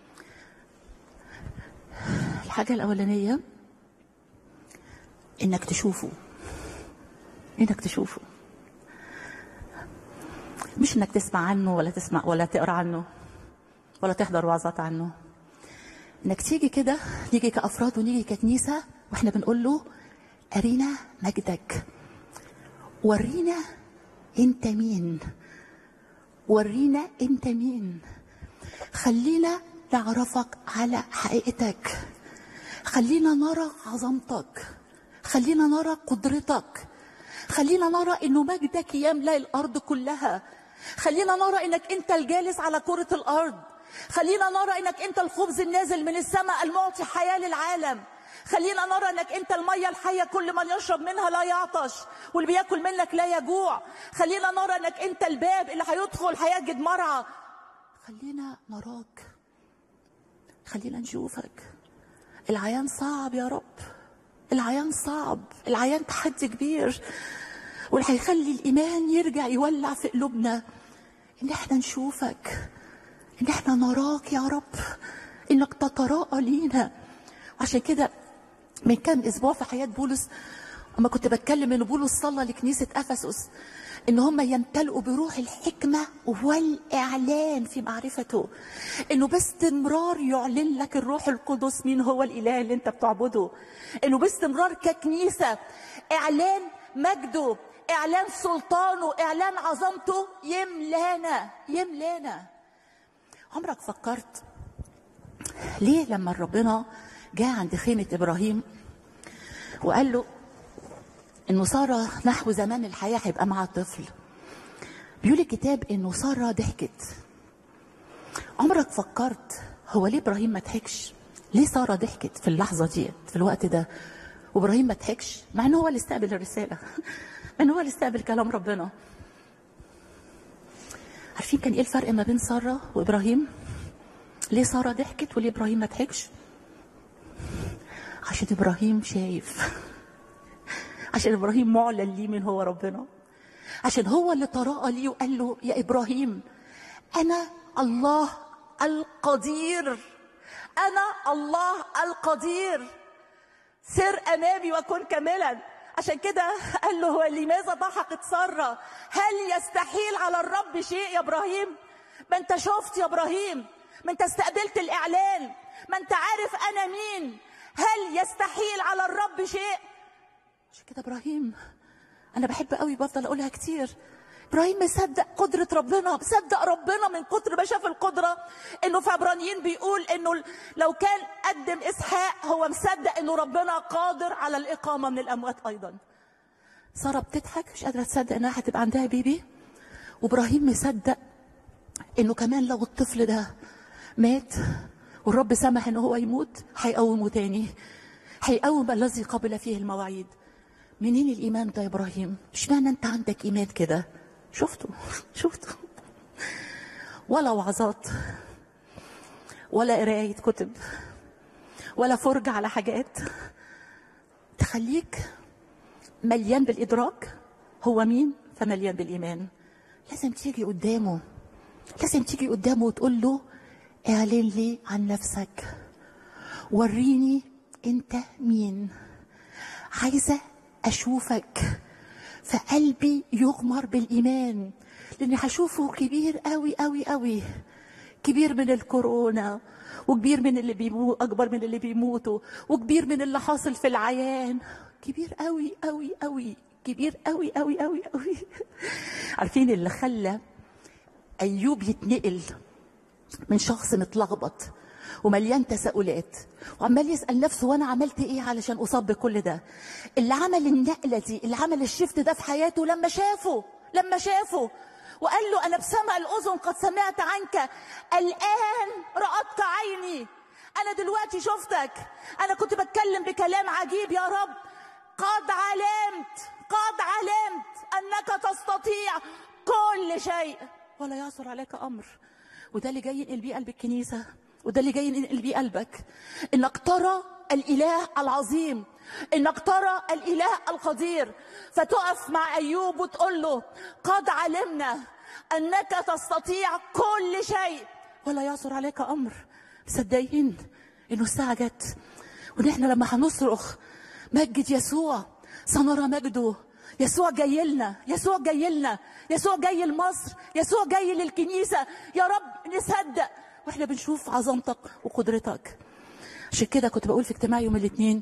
الحاجه الاولانيه انك تشوفه انك تشوفه مش انك تسمع عنه ولا تسمع ولا تقرا عنه ولا تحضر وعظات عنه انك تيجي كده نيجي كافراد ونيجي ككنيسه واحنا بنقول له ارينا مجدك ورينا انت مين ورينا انت مين خلينا نعرفك على حقيقتك خلينا نرى عظمتك خلينا نرى قدرتك خلينا نرى انه مجدك يملا الارض كلها خلينا نرى انك انت الجالس على كره الارض خلينا نرى انك انت الخبز النازل من السماء المعطي حياه للعالم خلينا نرى انك انت الميه الحيه كل من يشرب منها لا يعطش واللي بياكل منك لا يجوع خلينا نرى انك انت الباب اللي هيدخل هيجد مرعى خلينا نراك خلينا نشوفك العيان صعب يا رب العيان صعب العيان تحدي كبير واللي هيخلي الايمان يرجع يولع في قلوبنا ان احنا نشوفك ان احنا نراك يا رب انك تتراءى لينا عشان كده من كام اسبوع في حياه بولس اما كنت بتكلم ان بولس صلى لكنيسه افسس ان هم يمتلئوا بروح الحكمه والاعلان في معرفته انه باستمرار يعلن لك الروح القدس مين هو الاله اللي انت بتعبده انه باستمرار ككنيسه اعلان مجده اعلان سلطانه اعلان عظمته يملانا يملانا عمرك فكرت ليه لما ربنا جاء عند خيمة إبراهيم وقال له إنه سارة نحو زمان الحياة هيبقى معها طفل بيقول الكتاب إنه سارة ضحكت عمرك فكرت هو ليه إبراهيم ما ضحكش؟ ليه سارة ضحكت في اللحظة دي في الوقت ده وإبراهيم ما ضحكش مع إن هو اللي استقبل الرسالة مع إن هو اللي استقبل كلام ربنا عارفين كان إيه الفرق ما بين سارة وإبراهيم؟ ليه سارة ضحكت وليه إبراهيم ما ضحكش؟ عشان ابراهيم شايف عشان ابراهيم معلن ليه من هو ربنا عشان هو اللي تراءى ليه وقال له يا ابراهيم انا الله القدير انا الله القدير سر امامي وكن كاملا عشان كده قال له هو لماذا ضحكت ساره هل يستحيل على الرب شيء يا ابراهيم ما انت شفت يا ابراهيم ما انت استقبلت الاعلان ما انت عارف انا مين هل يستحيل على الرب شيء عشان كده ابراهيم انا بحب قوي بفضل اقولها كتير ابراهيم مصدق قدرة ربنا مصدق ربنا من كتر ما شاف القدرة انه في عبرانيين بيقول انه لو كان قدم اسحاق هو مصدق انه ربنا قادر على الاقامة من الاموات ايضا سارة بتضحك مش قادرة تصدق انها هتبقى عندها بيبي وابراهيم مصدق انه كمان لو الطفل ده مات والرب سمح ان هو يموت هيقومه تاني هيقوم الذي قبل فيه المواعيد منين الايمان ده يا ابراهيم اشمعنى انت عندك ايمان كده شفته شفته ولا وعظات ولا قرايه كتب ولا فرجه على حاجات تخليك مليان بالادراك هو مين فمليان بالايمان لازم تيجي قدامه لازم تيجي قدامه وتقول له اعلن لي عن نفسك وريني انت مين عايزه اشوفك فقلبي يغمر بالايمان لاني هشوفه كبير قوي قوي قوي كبير من الكورونا وكبير من اللي بيموت اكبر من اللي بيموتوا وكبير من اللي حاصل في العيان كبير قوي قوي قوي كبير قوي قوي قوي قوي عارفين اللي خلى ايوب يتنقل من شخص متلخبط ومليان تساؤلات وعمال يسال نفسه وانا عملت ايه علشان اصاب بكل ده اللي عمل النقله دي اللي عمل الشفت ده في حياته لما شافه لما شافه وقال له انا بسمع الاذن قد سمعت عنك الان راتك عيني انا دلوقتي شفتك انا كنت بتكلم بكلام عجيب يا رب قد علمت قد علمت انك تستطيع كل شيء ولا يعثر عليك امر وده اللي جاي ينقل بيه قلب الكنيسه وده اللي جاي ينقل بيه قلبك انك ترى الاله العظيم انك ترى الاله القدير فتقف مع ايوب وتقول له قد علمنا انك تستطيع كل شيء ولا يعثر عليك امر مصدقين انه الساعه جت وان احنا لما هنصرخ مجد يسوع سنرى مجده يسوع جاي لنا يسوع جاي لنا يسوع جاي لمصر يسوع جاي للكنيسه يا رب نصدق واحنا بنشوف عظمتك وقدرتك عشان كده كنت بقول في اجتماع يوم الاثنين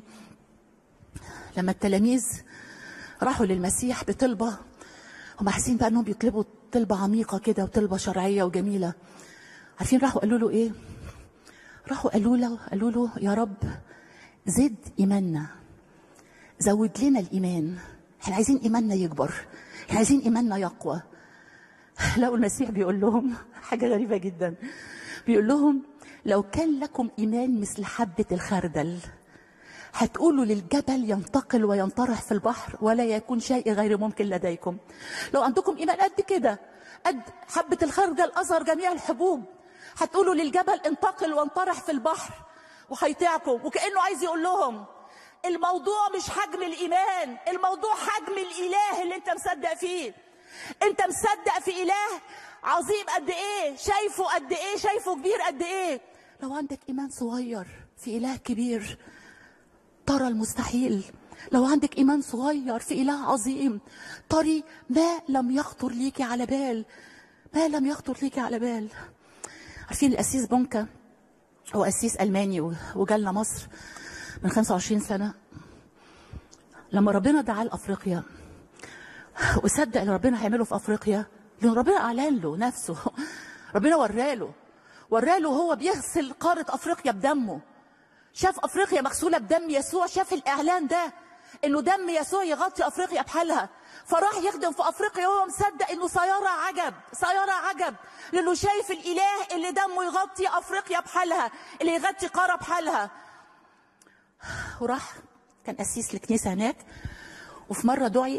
لما التلاميذ راحوا للمسيح بطلبه هم حاسين بقى انهم بيطلبوا طلبه عميقه كده وطلبه شرعيه وجميله عارفين راحوا قالوا له ايه راحوا قالوا له قالوا له يا رب زد ايماننا زود لنا الايمان احنا عايزين ايماننا يكبر احنا عايزين ايماننا يقوى لقوا المسيح بيقول لهم حاجه غريبه جدا بيقول لهم لو كان لكم ايمان مثل حبه الخردل هتقولوا للجبل ينتقل وينطرح في البحر ولا يكون شيء غير ممكن لديكم لو عندكم ايمان قد كده قد حبه الخردل اثر جميع الحبوب هتقولوا للجبل انتقل وانطرح في البحر وهيطيعكم وكانه عايز يقول لهم الموضوع مش حجم الايمان الموضوع حجم الاله اللي انت مصدق فيه انت مصدق في اله عظيم قد ايه شايفه قد ايه شايفه كبير قد ايه لو عندك ايمان صغير في اله كبير ترى المستحيل لو عندك ايمان صغير في اله عظيم تري ما لم يخطر ليكي على بال ما لم يخطر ليكي على بال عارفين القسيس بونكا هو قسيس الماني وجالنا مصر من 25 سنه لما ربنا دعاه لافريقيا وصدق اللي ربنا هيعمله في افريقيا لان ربنا اعلن له نفسه ربنا وراله وراله هو بيغسل قاره افريقيا بدمه شاف افريقيا مغسوله بدم يسوع شاف الاعلان ده انه دم يسوع يغطي افريقيا بحالها فراح يخدم في افريقيا وهو مصدق انه سيارة عجب سيارة عجب لانه شايف الاله اللي دمه يغطي افريقيا بحالها اللي يغطي قاره بحالها وراح كان قسيس الكنيسه هناك وفي مره دعي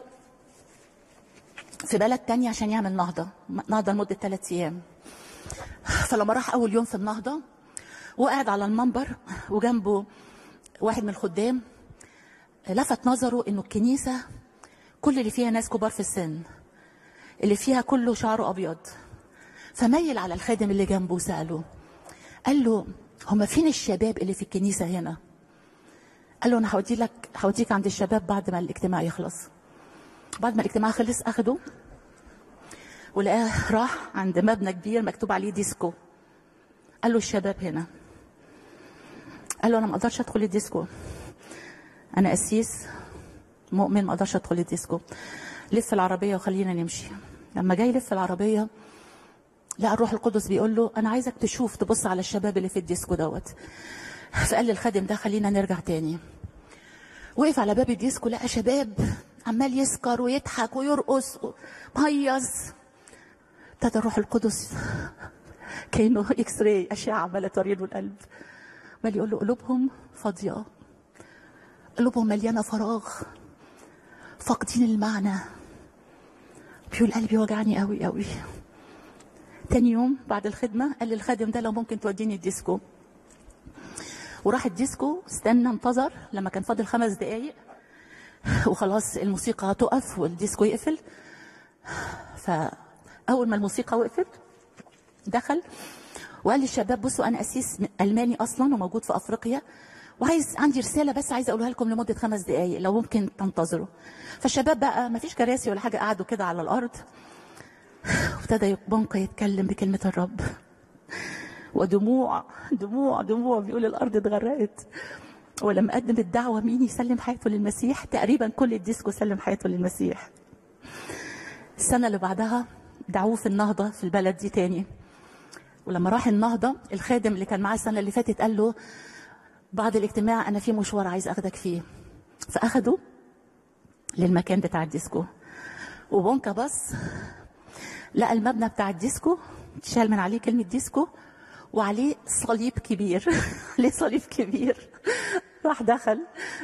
في بلد تانية عشان يعمل نهضة نهضة لمدة ثلاث أيام فلما راح أول يوم في النهضة وقعد على المنبر وجنبه واحد من الخدام لفت نظره إنه الكنيسة كل اللي فيها ناس كبار في السن اللي فيها كله شعره أبيض فميل على الخادم اللي جنبه وسأله قال له هما فين الشباب اللي في الكنيسة هنا قال له أنا هودي لك هوديك عند الشباب بعد ما الاجتماع يخلص بعد ما الاجتماع خلص اخده ولقاه راح عند مبنى كبير مكتوب عليه ديسكو قال له الشباب هنا قال له انا ما اقدرش ادخل الديسكو انا قسيس مؤمن ما اقدرش ادخل الديسكو لف العربيه وخلينا نمشي لما جاي يلف العربيه لقى الروح القدس بيقول له انا عايزك تشوف تبص على الشباب اللي في الديسكو دوت فقال للخادم ده خلينا نرجع تاني وقف على باب الديسكو لقى شباب عمال يسكر ويضحك ويرقص ومهيص ابتدى الروح القدس كانه اكس راي اشعه عماله توري له القلب عمال يقول له قلوبهم فاضيه قلوبهم مليانه فراغ فاقدين المعنى بيقول قلبي وجعني قوي قوي تاني يوم بعد الخدمة قال للخادم ده لو ممكن توديني الديسكو وراح الديسكو استنى انتظر لما كان فاضل خمس دقايق وخلاص الموسيقى تقف والديسكو يقفل فأول ما الموسيقى وقفت دخل وقال للشباب بصوا أنا أسيس ألماني أصلا وموجود في أفريقيا وعايز عندي رسالة بس عايز أقولها لكم لمدة خمس دقايق لو ممكن تنتظروا فالشباب بقى ما فيش كراسي ولا حاجة قعدوا كده على الأرض وابتدى بونكا يتكلم بكلمة الرب ودموع دموع دموع بيقول الأرض اتغرقت ولما قدم الدعوة مين يسلم حياته للمسيح تقريبا كل الديسكو سلم حياته للمسيح السنة اللي بعدها دعوه في النهضة في البلد دي تاني ولما راح النهضه الخادم اللي كان معاه السنه اللي فاتت قال له بعد الاجتماع انا في مشوار عايز اخدك فيه فاخده للمكان بتاع الديسكو وبونكا بص لقى المبنى بتاع الديسكو اتشال من عليه كلمه ديسكو وعليه صليب كبير عليه صليب كبير راح دخل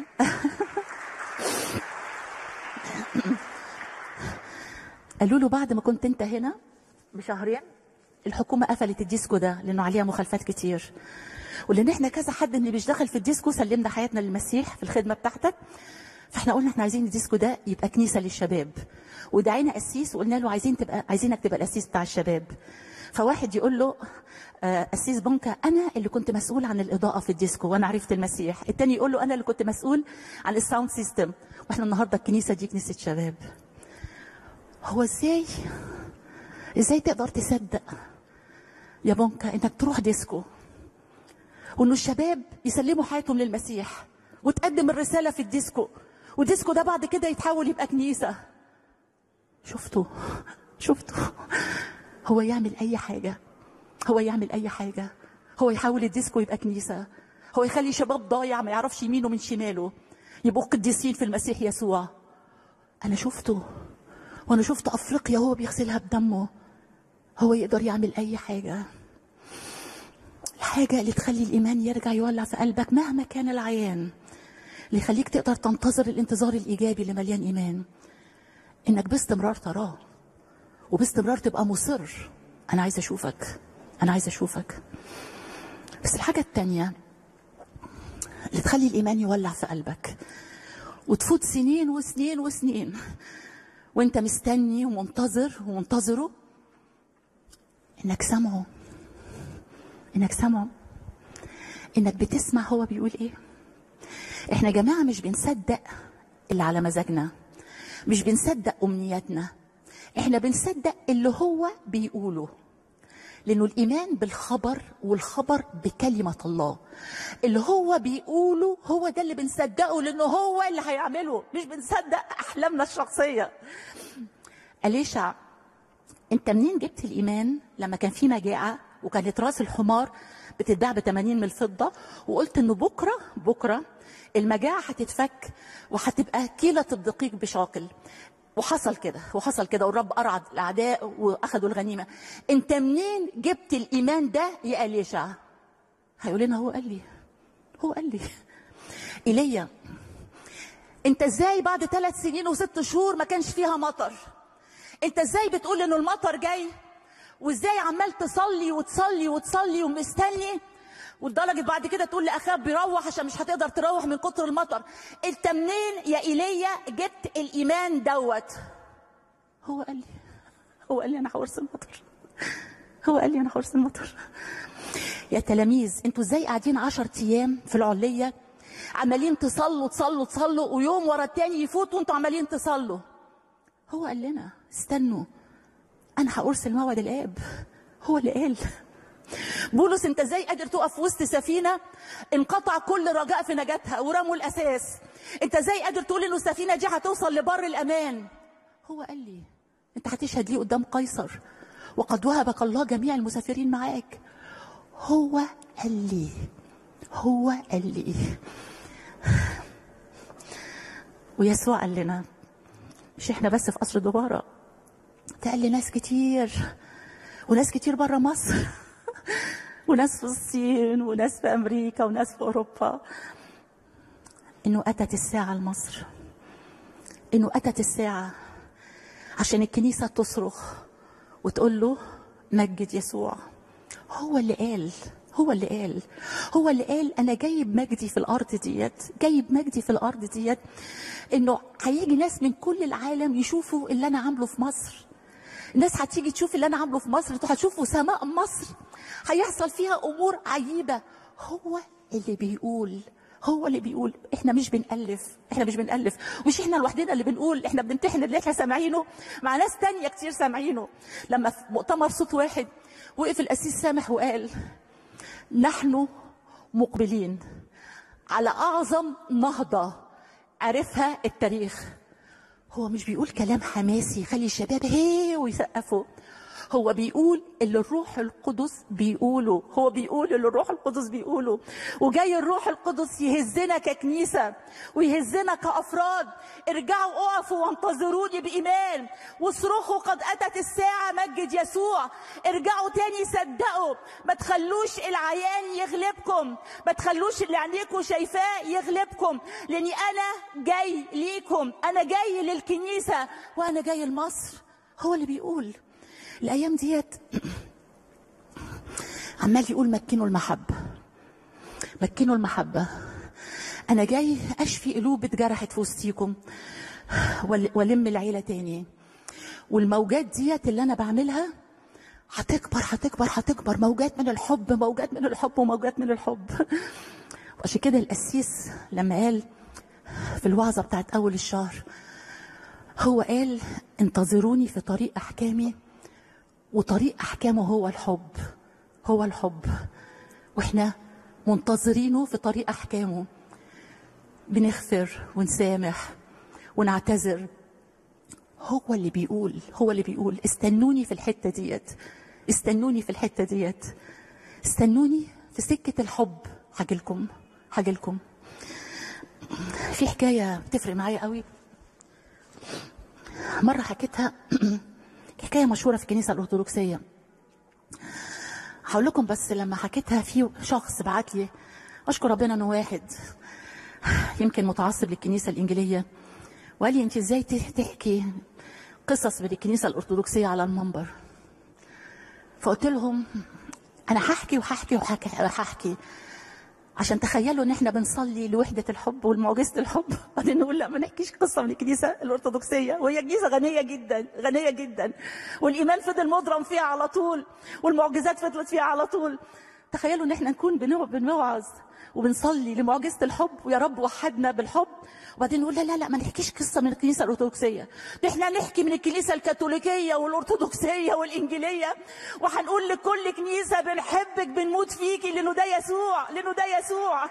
قالوا له بعد ما كنت انت هنا بشهرين الحكومه قفلت الديسكو ده لانه عليها مخالفات كتير ولان احنا كذا حد اللي مش داخل في الديسكو سلمنا حياتنا للمسيح في الخدمه بتاعتك فاحنا قلنا احنا عايزين الديسكو ده يبقى كنيسه للشباب ودعينا قسيس وقلنا له عايزين تبقى عايزينك تبقى القسيس بتاع الشباب فواحد يقول له آه، قسيس بنكا انا اللي كنت مسؤول عن الاضاءه في الديسكو وانا عرفت المسيح التاني يقول له انا اللي كنت مسؤول عن الساوند سيستم واحنا النهارده الكنيسه دي كنيسه شباب هو ازاي ازاي تقدر تصدق يا بونكا انك تروح ديسكو وانه الشباب يسلموا حياتهم للمسيح وتقدم الرساله في الديسكو والديسكو ده بعد كده يتحول يبقى كنيسه شفتوا شفتوا هو يعمل اي حاجه هو يعمل اي حاجه هو يحول الديسكو يبقى كنيسه هو يخلي شباب ضايع ما يعرفش يمينه من شماله يبقوا قديسين في المسيح يسوع انا شفته وانا شفت افريقيا هو بيغسلها بدمه هو يقدر يعمل اي حاجه الحاجه اللي تخلي الايمان يرجع يولع في قلبك مهما كان العيان اللي يخليك تقدر تنتظر الانتظار الايجابي اللي مليان ايمان انك باستمرار تراه وباستمرار تبقى مصر انا عايزه اشوفك انا عايزه اشوفك بس الحاجه التانيه اللي تخلي الايمان يولع في قلبك وتفوت سنين وسنين وسنين وانت مستني ومنتظر ومنتظره انك سامعه انك سامعه انك بتسمع هو بيقول ايه احنا يا جماعه مش بنصدق اللي على مزاجنا مش بنصدق امنياتنا احنا بنصدق اللي هو بيقوله لانه الايمان بالخبر والخبر بكلمه الله اللي هو بيقوله هو ده اللي بنصدقه لانه هو اللي هيعمله مش بنصدق احلامنا الشخصيه اليشع انت منين جبت الايمان لما كان في مجاعه وكانت راس الحمار بتتباع ب 80 من الفضه وقلت انه بكره بكره المجاعه هتتفك وهتبقى كيله الدقيق بشاكل وحصل كده وحصل كده والرب ارعد الاعداء واخذوا الغنيمه انت منين جبت الايمان ده يا اليشع هيقول لنا هو قال لي هو قال لي ايليا انت ازاي بعد ثلاث سنين وست شهور ما كانش فيها مطر انت ازاي بتقول انه المطر جاي وازاي عمال تصلي وتصلي وتصلي ومستني ولدرجة بعد كده تقول لأخاب بيروح عشان مش هتقدر تروح من كتر المطر انت منين يا ايليا جبت الايمان دوت هو قال لي هو قال لي انا هورث المطر هو قال لي انا هورث المطر يا تلاميذ انتوا ازاي قاعدين عشر ايام في العلية عمالين تصلوا تصلوا تصلوا ويوم ورا التاني يفوت وانتوا عمالين تصلوا هو قال لنا استنوا انا هارسل موعد الاب هو اللي قال بولس انت ازاي قادر تقف وسط سفينه انقطع كل رجاء في نجاتها ورموا الاساس انت ازاي قادر تقول انه السفينه دي هتوصل لبر الامان هو قال لي انت هتشهد ليه قدام قيصر وقد وهبك الله جميع المسافرين معاك هو قال لي هو قال لي ويسوع قال لنا مش احنا بس في قصر دبارة ده قال لناس كتير وناس كتير بره مصر وناس في الصين وناس في امريكا وناس في اوروبا انه اتت الساعه لمصر انه اتت الساعه عشان الكنيسه تصرخ وتقول له مجد يسوع هو اللي قال هو اللي قال هو اللي قال انا جايب مجدي في الارض ديت جايب مجدي في الارض ديت انه هيجي ناس من كل العالم يشوفوا اللي انا عامله في مصر الناس هتيجي تشوف اللي انا عامله في مصر انتوا هتشوفوا سماء مصر هيحصل فيها امور عجيبه هو اللي بيقول هو اللي بيقول احنا مش بنألف احنا مش بنألف مش احنا لوحدنا اللي بنقول احنا بنمتحن اللي احنا سامعينه مع ناس تانية كتير سامعينه لما في مؤتمر صوت واحد وقف القسيس سامح وقال نحن مقبلين على اعظم نهضه عرفها التاريخ هو مش بيقول كلام حماسي يخلي الشباب هي ويسقفوا هو بيقول اللي الروح القدس بيقوله هو بيقول اللي الروح القدس بيقوله وجاي الروح القدس يهزنا ككنيسة ويهزنا كأفراد ارجعوا اقفوا وانتظروني بإيمان واصرخوا قد أتت الساعة مجد يسوع ارجعوا تاني صدقوا ما تخلوش العيان يغلبكم ما تخلوش اللي عينيكم شايفاه يغلبكم لاني انا جاي ليكم انا جاي للكنيسه وانا جاي لمصر هو اللي بيقول الايام ديت عمال يقول مكنوا المحبه مكنوا المحبه انا جاي اشفي قلوب اتجرحت في وسطيكم ول- والم العيله تاني والموجات ديت اللي انا بعملها هتكبر هتكبر هتكبر موجات من الحب موجات من الحب وموجات من الحب وعشان كده القسيس لما قال في الوعظة بتاعت أول الشهر هو قال انتظروني في طريق أحكامي وطريق أحكامه هو الحب هو الحب واحنا منتظرينه في طريق أحكامه بنغفر ونسامح ونعتذر هو اللي بيقول هو اللي بيقول استنوني في الحتة ديت استنوني في الحتة ديت استنوني في سكة الحب هاجيلكم هاجيلكم في حكاية بتفرق معايا قوي مرة حكيتها حكاية مشهورة في الكنيسة الأرثوذكسية هقول لكم بس لما حكيتها في شخص بعت لي أشكر ربنا إنه واحد يمكن متعصب للكنيسة الإنجيلية وقال لي أنت إزاي تحكي قصص من الكنيسة الأرثوذكسية على المنبر فقلت لهم أنا هحكي وهحكي وهحكي وهحكي عشان تخيلوا ان احنا بنصلي لوحده الحب والمعجزه الحب بعدين نقول لا ما نحكيش قصه من الكنيسه الارثوذكسيه وهي كنيسه غنيه جدا غنيه جدا والايمان فضل مضرم فيها على طول والمعجزات فضلت فيها على طول تخيلوا ان احنا نكون بنوع- بنوعظ وبنصلي لمعجزه الحب ويا رب وحدنا بالحب وبعدين نقول لا لا لا ما نحكيش قصه من الكنيسه الارثوذكسيه ده احنا نحكي من الكنيسه الكاثوليكيه والارثوذكسيه والانجيليه وهنقول لكل كنيسه بنحبك بنموت فيكي لانه ده يسوع لانه ده يسوع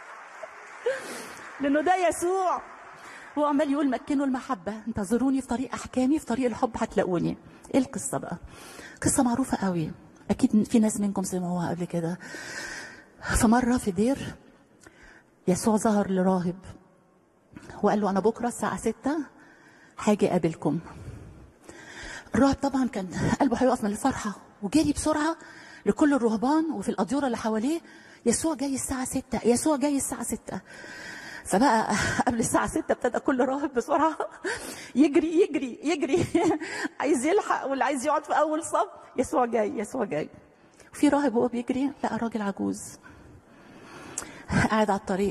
لانه ده يسوع هو عمال يقول مكنوا المحبه انتظروني في طريق احكامي في طريق الحب هتلاقوني ايه القصه بقى قصه معروفه قوي اكيد في ناس منكم سمعوها قبل كده فمره في دير يسوع ظهر لراهب وقال له انا بكره الساعه 6 هاجي اقابلكم الراهب طبعا كان قلبه هيقف من الفرحه وجري بسرعه لكل الرهبان وفي الاديره اللي حواليه يسوع جاي الساعه 6 يسوع جاي الساعه 6 فبقى قبل الساعة 6 ابتدى كل راهب بسرعة يجري يجري يجري عايز يلحق واللي عايز يقعد في أول صف يسوع جاي يسوع جاي في راهب وهو بيجري لقى راجل عجوز قاعد على الطريق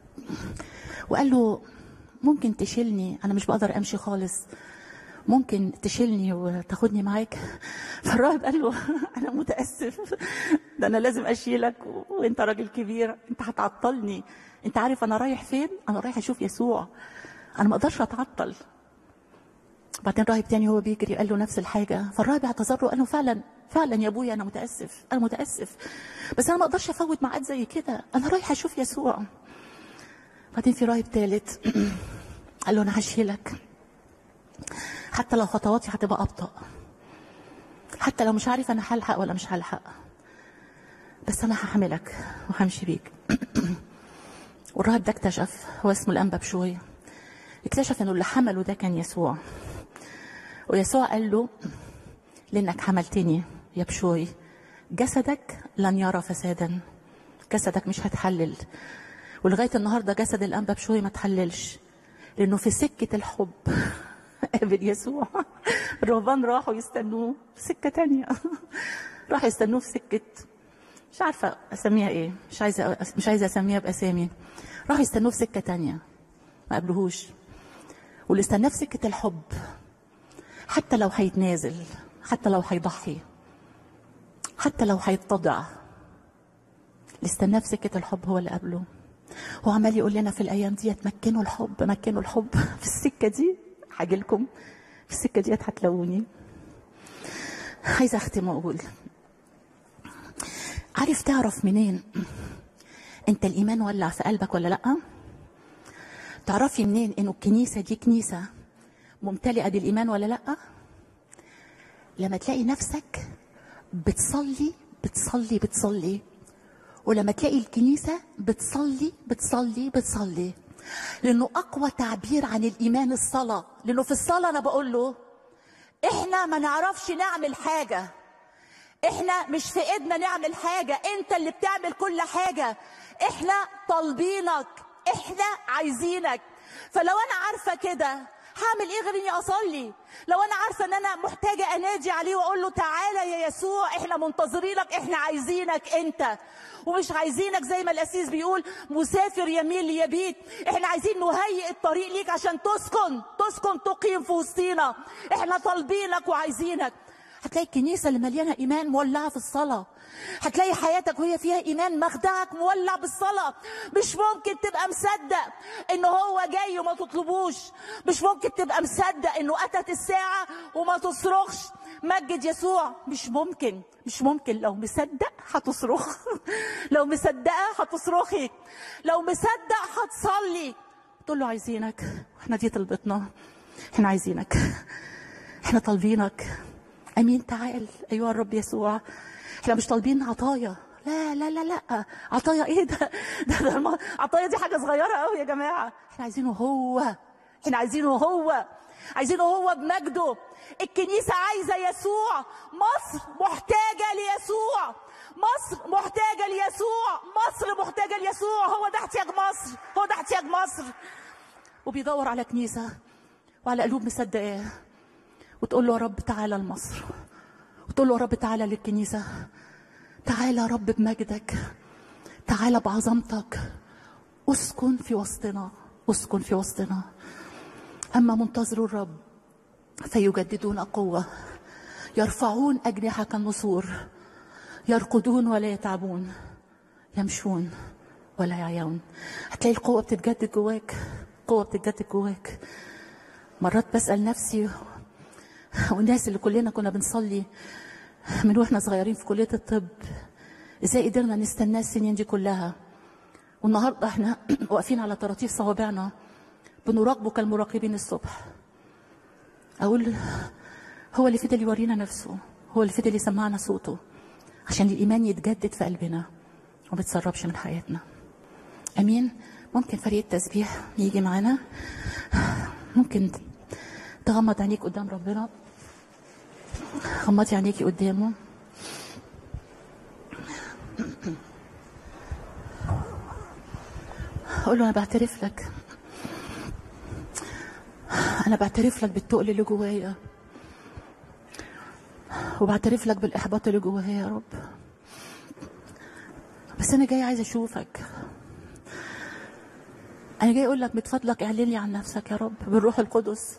وقال له ممكن تشيلني انا مش بقدر امشي خالص ممكن تشيلني وتاخدني معاك فالراهب قال له انا متاسف ده انا لازم اشيلك و... وانت راجل كبير انت هتعطلني انت عارف انا رايح فين انا رايح اشوف يسوع انا ما اقدرش اتعطل بعدين راهب تاني هو بيجري قال له نفس الحاجه فالراهب اعتذر له قال له فعلا فعلا يا ابويا انا متاسف انا متاسف بس انا ما اقدرش افوت ميعاد زي كده انا رايح اشوف يسوع بعدين في راهب ثالث قال له انا هشيلك حتى لو خطواتي هتبقى ابطا حتى لو مش عارف انا هلحق ولا مش هلحق بس انا هحملك وهمشي بيك والراهب ده اكتشف هو اسمه الانبا بشويه اكتشف انه اللي حمله ده كان يسوع ويسوع قال له لانك حملتني يا بشوي جسدك لن يرى فسادا جسدك مش هتحلل ولغايه النهارده جسد الانبا بشوي ما تحللش لانه في سكه الحب قابل يسوع الرهبان راحوا يستنوه في سكه تانية راحوا يستنوه في سكه مش عارفه اسميها ايه مش عايزه مش عايزه اسميها باسامي راحوا يستنوه في سكه تانية ما قابلوهوش واللي استناه في سكه الحب حتى لو هيتنازل حتى لو هيضحي حتى لو هيتضع اللي استناه في سكه الحب هو اللي قابله هو عمال يقول لنا في الايام دي مكنوا الحب مكنوا الحب في السكه دي هاجي لكم في السكه دي هتلاقوني عايزه اختم واقول عارف تعرف منين انت الايمان ولع في قلبك ولا لا تعرفي منين انه الكنيسه دي كنيسه ممتلئه بالايمان ولا لا لما تلاقي نفسك بتصلي بتصلي بتصلي ولما تلاقي الكنيسة بتصلي بتصلي بتصلي لأنه أقوى تعبير عن الإيمان الصلاة لأنه في الصلاة أنا بقول له إحنا ما نعرفش نعمل حاجة إحنا مش في إيدنا نعمل حاجة أنت اللي بتعمل كل حاجة إحنا طالبينك إحنا عايزينك فلو أنا عارفة كده هعمل ايه غير اني اصلي لو انا عارفه ان انا محتاجه انادي عليه واقول له تعالى يا يسوع احنا منتظرينك احنا عايزينك انت ومش عايزينك زي ما الاسيس بيقول مسافر يميل ليبيت احنا عايزين نهيئ الطريق ليك عشان تسكن تسكن تقيم في وسطينا احنا طالبينك وعايزينك هتلاقي الكنيسه اللي مليانه ايمان مولعه في الصلاه هتلاقي حياتك وهي فيها ايمان مخدعك مولع بالصلاه مش ممكن تبقى مصدق ان هو جاي وما تطلبوش مش ممكن تبقى مصدق انه اتت الساعه وما تصرخش مجد يسوع مش ممكن مش ممكن لو مصدق هتصرخ لو مصدقه هتصرخي لو مصدق هتصلي تقول له عايزينك احنا دي طلبتنا احنا عايزينك احنا طالبينك امين تعال ايها الرب يسوع احنا مش طالبين عطايا لا لا لا لا عطايا ايه ده ده, ده الم... عطايا دي حاجه صغيره قوي يا جماعه احنا عايزينه هو احنا عايزينه هو عايزينه هو بمجده الكنيسه عايزه يسوع مصر محتاجه ليسوع مصر محتاجه ليسوع مصر محتاجه ليسوع هو ده احتياج مصر هو ده احتياج مصر وبيدور على كنيسه وعلى قلوب مصدقاه وتقول له يا رب تعالى لمصر وتقول له يا رب تعالى للكنيسة تعالى يا رب بمجدك تعالى بعظمتك اسكن في وسطنا اسكن في وسطنا أما منتظر الرب فيجددون قوة يرفعون أجنحة كالنسور يرقدون ولا يتعبون يمشون ولا يعيون هتلاقي القوة بتتجدد جواك قوة بتتجدد جواك مرات بسأل نفسي والناس اللي كلنا كنا بنصلي من واحنا صغيرين في كليه الطب ازاي قدرنا نستناه السنين دي كلها والنهارده احنا واقفين على طراطيف صوابعنا بنراقبه كالمراقبين الصبح اقول هو اللي فضل يورينا نفسه هو اللي فضل يسمعنا صوته عشان الايمان يتجدد في قلبنا وما يتسربش من حياتنا امين ممكن فريق التسبيح يجي معانا ممكن تغمض عينيك قدام ربنا غمضي عينيكي قدامه قول له انا بعترف لك انا بعترف لك بالتقل اللي جوايا وبعترف لك بالاحباط اللي جوايا يا رب بس انا جاي عايزه اشوفك انا جاي اقول لك من فضلك اعلن لي عن نفسك يا رب بالروح القدس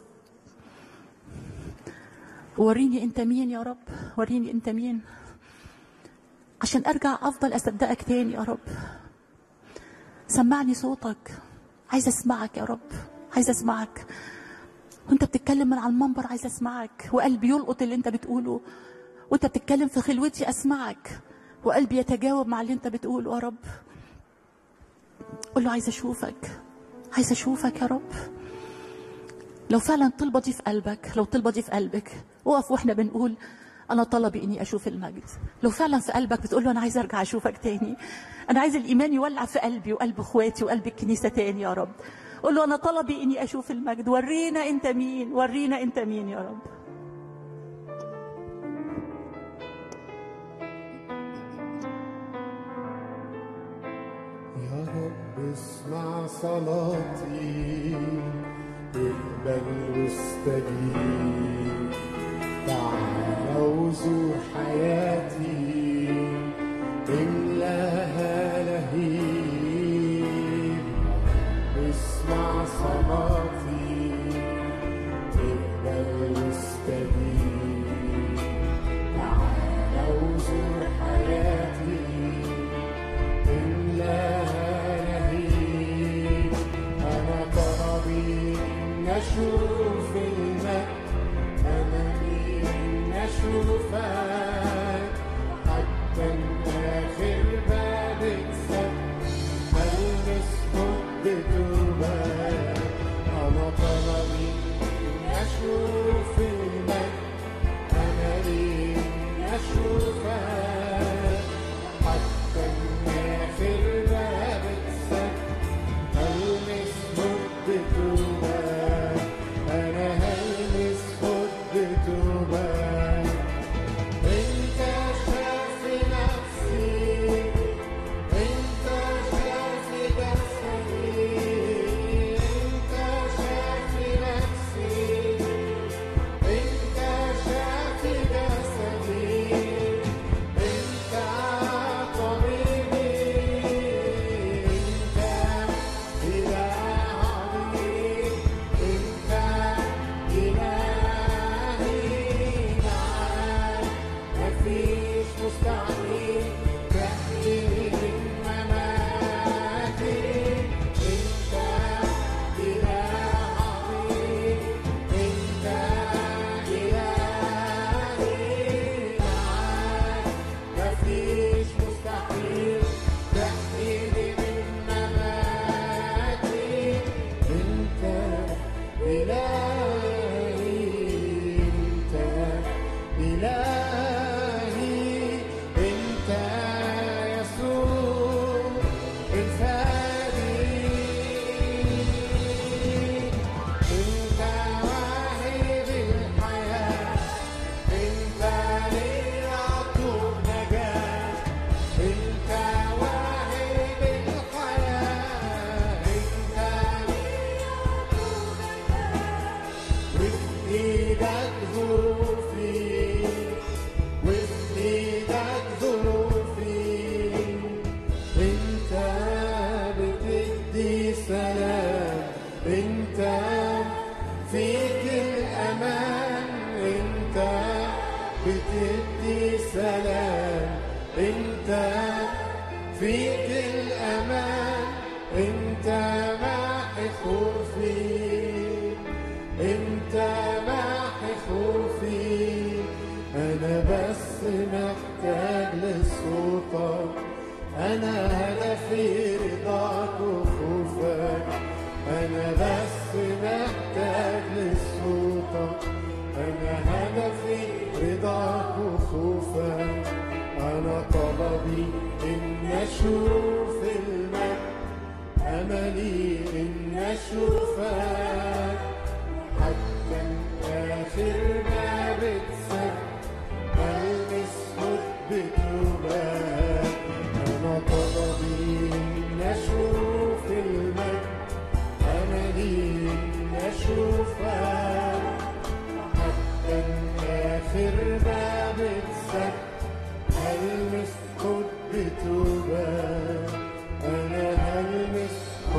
وريني انت مين يا رب وريني انت مين عشان ارجع افضل اصدقك تاني يا رب سمعني صوتك عايزه اسمعك يا رب عايزه اسمعك وانت بتتكلم من على المنبر عايزه اسمعك وقلبي يلقط اللي انت بتقوله وانت بتتكلم في خلوتي اسمعك وقلبي يتجاوب مع اللي انت بتقوله يا رب قول له عايزه اشوفك عايزه اشوفك يا رب لو فعلا طلبة دي في قلبك لو طلبة دي في قلبك وقف واحنا بنقول انا طلبي اني اشوف المجد لو فعلا في قلبك بتقول له انا عايز ارجع اشوفك تاني انا عايز الايمان يولع في قلبي وقلب اخواتي وقلب الكنيسه تاني يا رب قول له انا طلبي اني اشوف المجد ورينا انت مين ورينا انت مين يا رب يا رب اسمع صلاتي اقبل واستجيب تعال وزور حياتي املاها لهيب اسمع صلاتي اقبل واستجيب تعال وزور حياتي املاها لهيب انا طلبي ان اشوف المجد انا تبان انت شافي نفسي انت شافي جسدي انت شافي نفسي انت شافي جسدي انت طبيبي انت اله عظيم انت الهي معاك مفيش مستحيل تحيي من مماتي انت اله عظيم انت الهي معاك مفيش مستحيل تحيي من مماتي انت إلهي أنت إلهي أنت يسوع الفادي أنت واهب الحياة أنت لي عطوك نجاة أنت واهب الحياة أنت لي وفي ايدك ظروفي وفي ايدك ظروفي انت بتدي سلام انت فيك الامان انت بتدي سلام انت فيك الامان انت محي خوفي انت محي خوفي انا بس محتاج لصوتك انا هدفي رضاك وخوفك انا بس محتاج لصوتك انا هدفي رضاك وخوفك انا طلبي ان اشوف المجد املي ان اشوفك حتى آخر ما بتسد ألمس بتوبك أنا طلبي إن أشوف المجد أملي إن أشوفك حتى آخر ما بتسد ألمس بتوبك أنا هلمس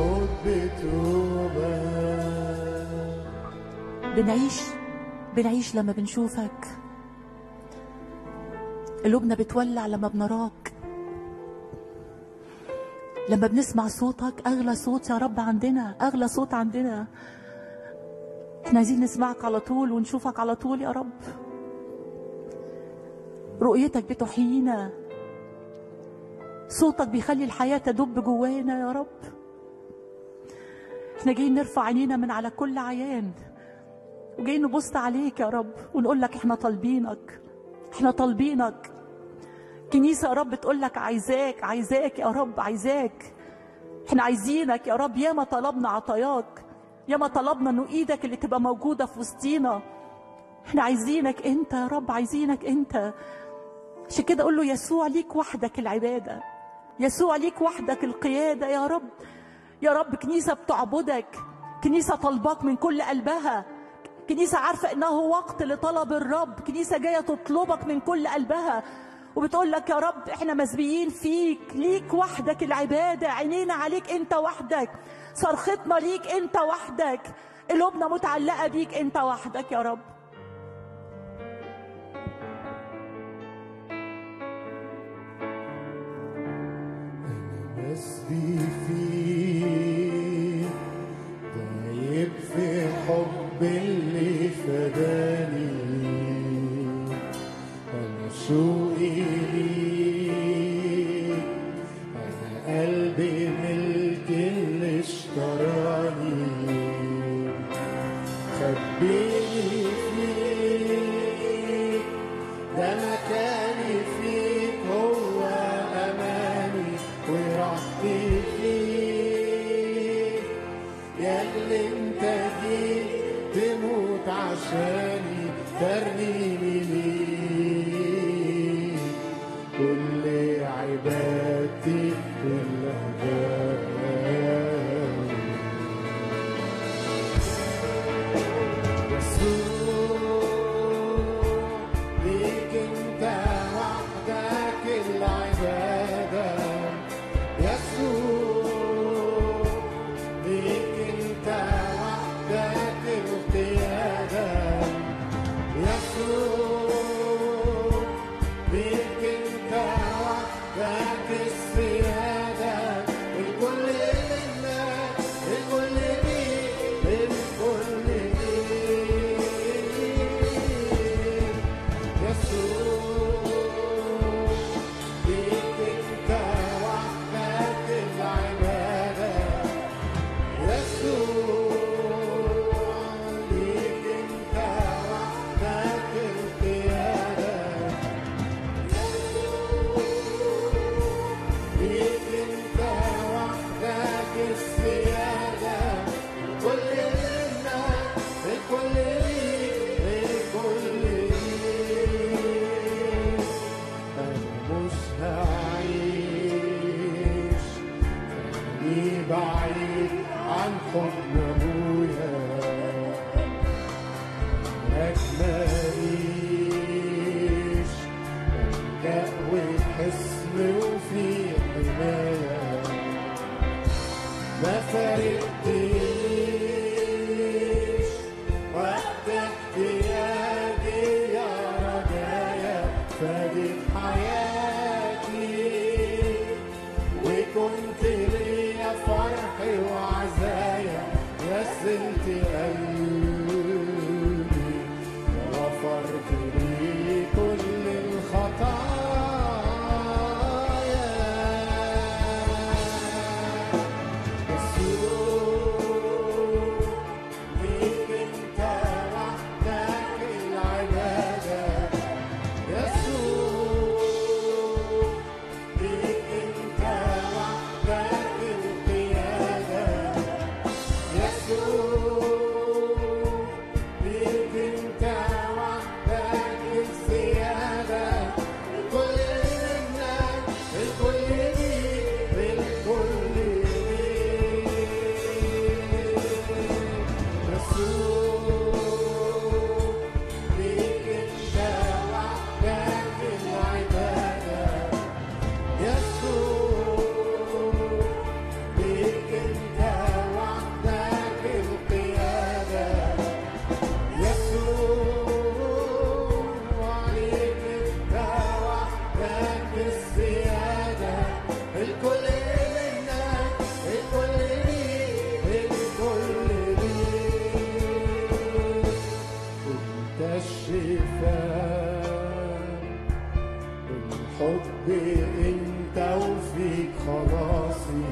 بتوبك بنعيش بنعيش لما بنشوفك قلوبنا بتولع لما بنراك لما بنسمع صوتك اغلى صوت يا رب عندنا اغلى صوت عندنا احنا عايزين نسمعك على طول ونشوفك على طول يا رب رؤيتك بتحيينا صوتك بيخلي الحياة تدب جوانا يا رب احنا جايين نرفع عينينا من على كل عيان وجايين نبص عليك يا رب ونقول لك احنا طالبينك احنا طالبينك كنيسة يا رب تقول لك عايزاك عايزاك يا رب عايزاك احنا عايزينك يا رب ياما طلبنا عطاياك ياما طلبنا انه ايدك اللي تبقى موجودة في وسطينا احنا عايزينك انت يا رب عايزينك انت عشان كده اقول له يسوع ليك وحدك العبادة يسوع ليك وحدك القيادة يا رب يا رب كنيسة بتعبدك كنيسة طلباك من كل قلبها كنيسة عارفة إنه وقت لطلب الرب كنيسة جاية تطلبك من كل قلبها وبتقول لك يا رب احنا مسبيين فيك ليك وحدك العبادة عينينا عليك انت وحدك صرختنا ليك انت وحدك قلوبنا متعلقة بيك انت وحدك يا رب مسبي فيك دايب في حب اللي فداني انا شوقي ليك انا قلبي ملك اللي اشتراني خبيني فيك ده مكاني فيك هو اماني وراحتي فيك يا اللي انت جيت تموت عشاني ترني تسليمي ليك كل عبادتي والأهداف يسوع ليك انت وحدك العبادة يسوع ليك انت وحدك القيادة يسوع ليك انت وحدك السيادة الكل لنا الكل ليك الكل ليك يسوع ليك انت وحدك العبادة يسوع ليك انت وحدك القيادة ليك انت وحدك السيادة الكل لنا الكل ليك الكل ليك أنا مش هعيش تاني بعيد عن حضن أبويا لك ماليش ملجأ وحصن وفي حماية ما فارقتنيش وقت احتياجي يا رجايا فادت حياتي وكنت ليا فرحي وعزايا غسلت قلبي غفرت لي كل الخطايا يسوع ليك انت وحدك العبادة يسوع ليك انت وحدك القيادة يسوع ليك انت وحدك السيادة الكل منك الكل ليك الكل ليك يسوع ليك انت وحدك العبادة يسوع ليك انت وحدك القيادة يسوع ليك انت وحدك السيادة الكل منك الكل ليك الكل ليك انت الشفاء الحب انت وفيك خلاصي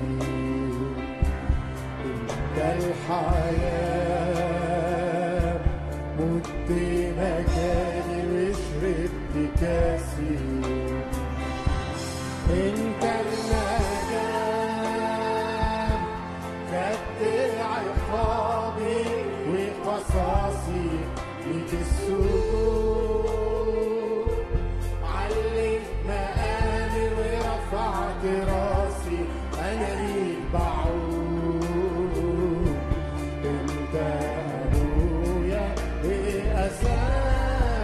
انت الحياة مت مكاني وشربت كاسي انت النجاة خدت عقابي وقصاصي ليك السجود عليك مقامي ورفعت راسي انا ليك بعود انت ابويا ايه اساس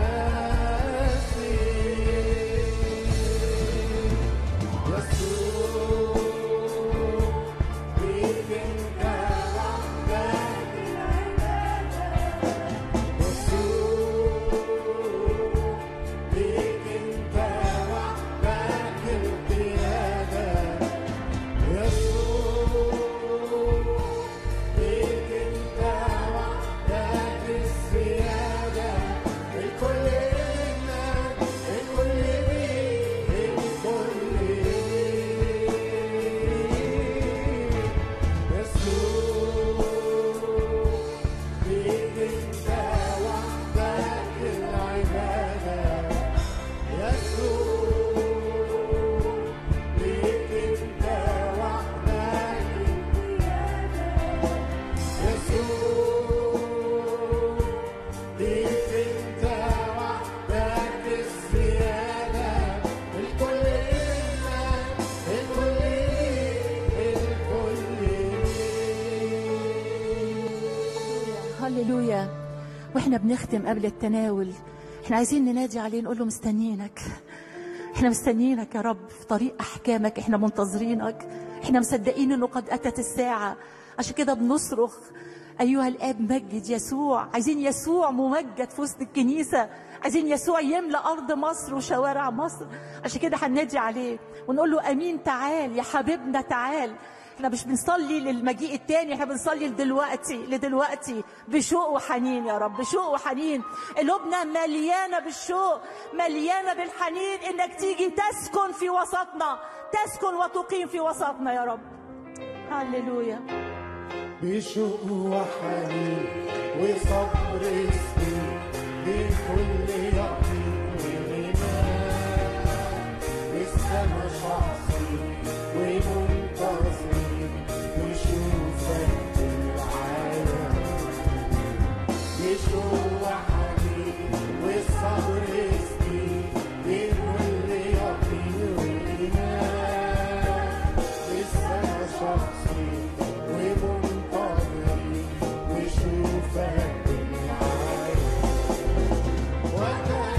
واحنا بنختم قبل التناول احنا عايزين ننادي عليه نقول له مستنيينك احنا مستنيينك يا رب في طريق احكامك احنا منتظرينك احنا مصدقين انه قد اتت الساعه عشان كده بنصرخ ايها الاب مجد يسوع عايزين يسوع ممجد في وسط الكنيسه عايزين يسوع يملا ارض مصر وشوارع مصر عشان كده هننادي عليه ونقول له امين تعال يا حبيبنا تعال احنا مش بنصلي للمجيء التاني احنا بنصلي لدلوقتي لدلوقتي بشوق وحنين يا رب بشوق وحنين قلوبنا مليانه بالشوق مليانه بالحنين انك تيجي تسكن في وسطنا تسكن وتقيم في وسطنا يا رب هللويا بشوق وحنين وصبر سنين بكل يقين وإيمان والسما شخصي ومنتظرين نشوفك في العالم بشوق وحنين والصبر سنين بكل يقين وإيمان والسما شخصي ومنتظرين نشوفك في العالم وأنا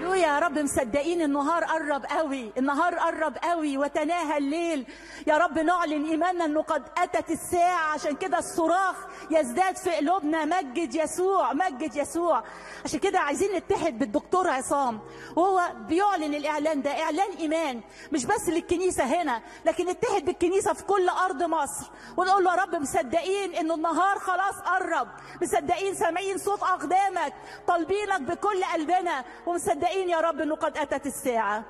هللويا يا رب مصدقين النهار قرب قوي النهار قرب قوي وتناهى الليل يا رب نعلن ايماننا انه قد اتت الساعه عشان كده الصراخ يزداد في قلوبنا مجد يسوع مجد يسوع عشان كده عايزين نتحد بالدكتور عصام وهو بيعلن الاعلان ده اعلان ايمان مش بس للكنيسه هنا لكن نتحد بالكنيسه في كل ارض مصر ونقول له يا رب مصدقين انه النهار خلاص قرب مصدقين سامعين صوت اقدامك طالبينك بكل قلبنا ومصدقين يا رب انه قد اتت الساعه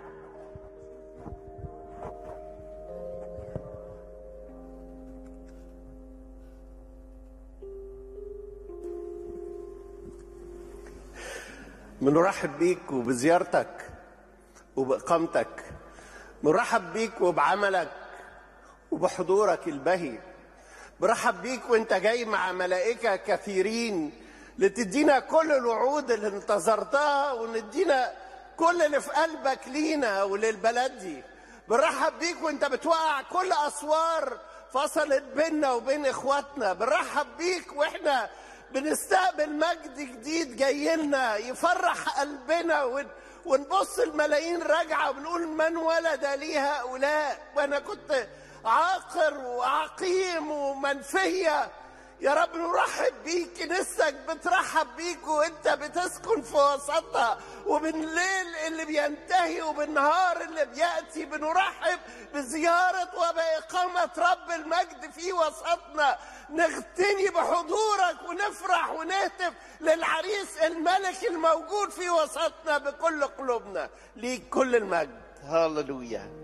بنرحب بيك وبزيارتك وبإقامتك بنرحب بيك وبعملك وبحضورك البهي برحب بيك وانت جاي مع ملائكة كثيرين لتدينا كل الوعود اللي انتظرتها وندينا كل اللي في قلبك لينا وللبلد دي بنرحب بيك وانت بتوقع كل اسوار فصلت بيننا وبين اخواتنا بنرحب بيك واحنا بنستقبل مجد جديد جاي لنا يفرح قلبنا ون- ونبص الملايين راجعه ونقول من ولد لي هؤلاء وانا كنت عاقر وعقيم ومنفيه يا رب نرحب بيك كنيستك بترحب بيك وانت بتسكن في وسطها وبالليل اللي بينتهي وبالنهار اللي بياتي بنرحب بزياره وباقامه رب المجد في وسطنا نغتني بحضورك ونفرح ونهتف للعريس الملك الموجود في وسطنا بكل قلوبنا ليك كل المجد هاللويا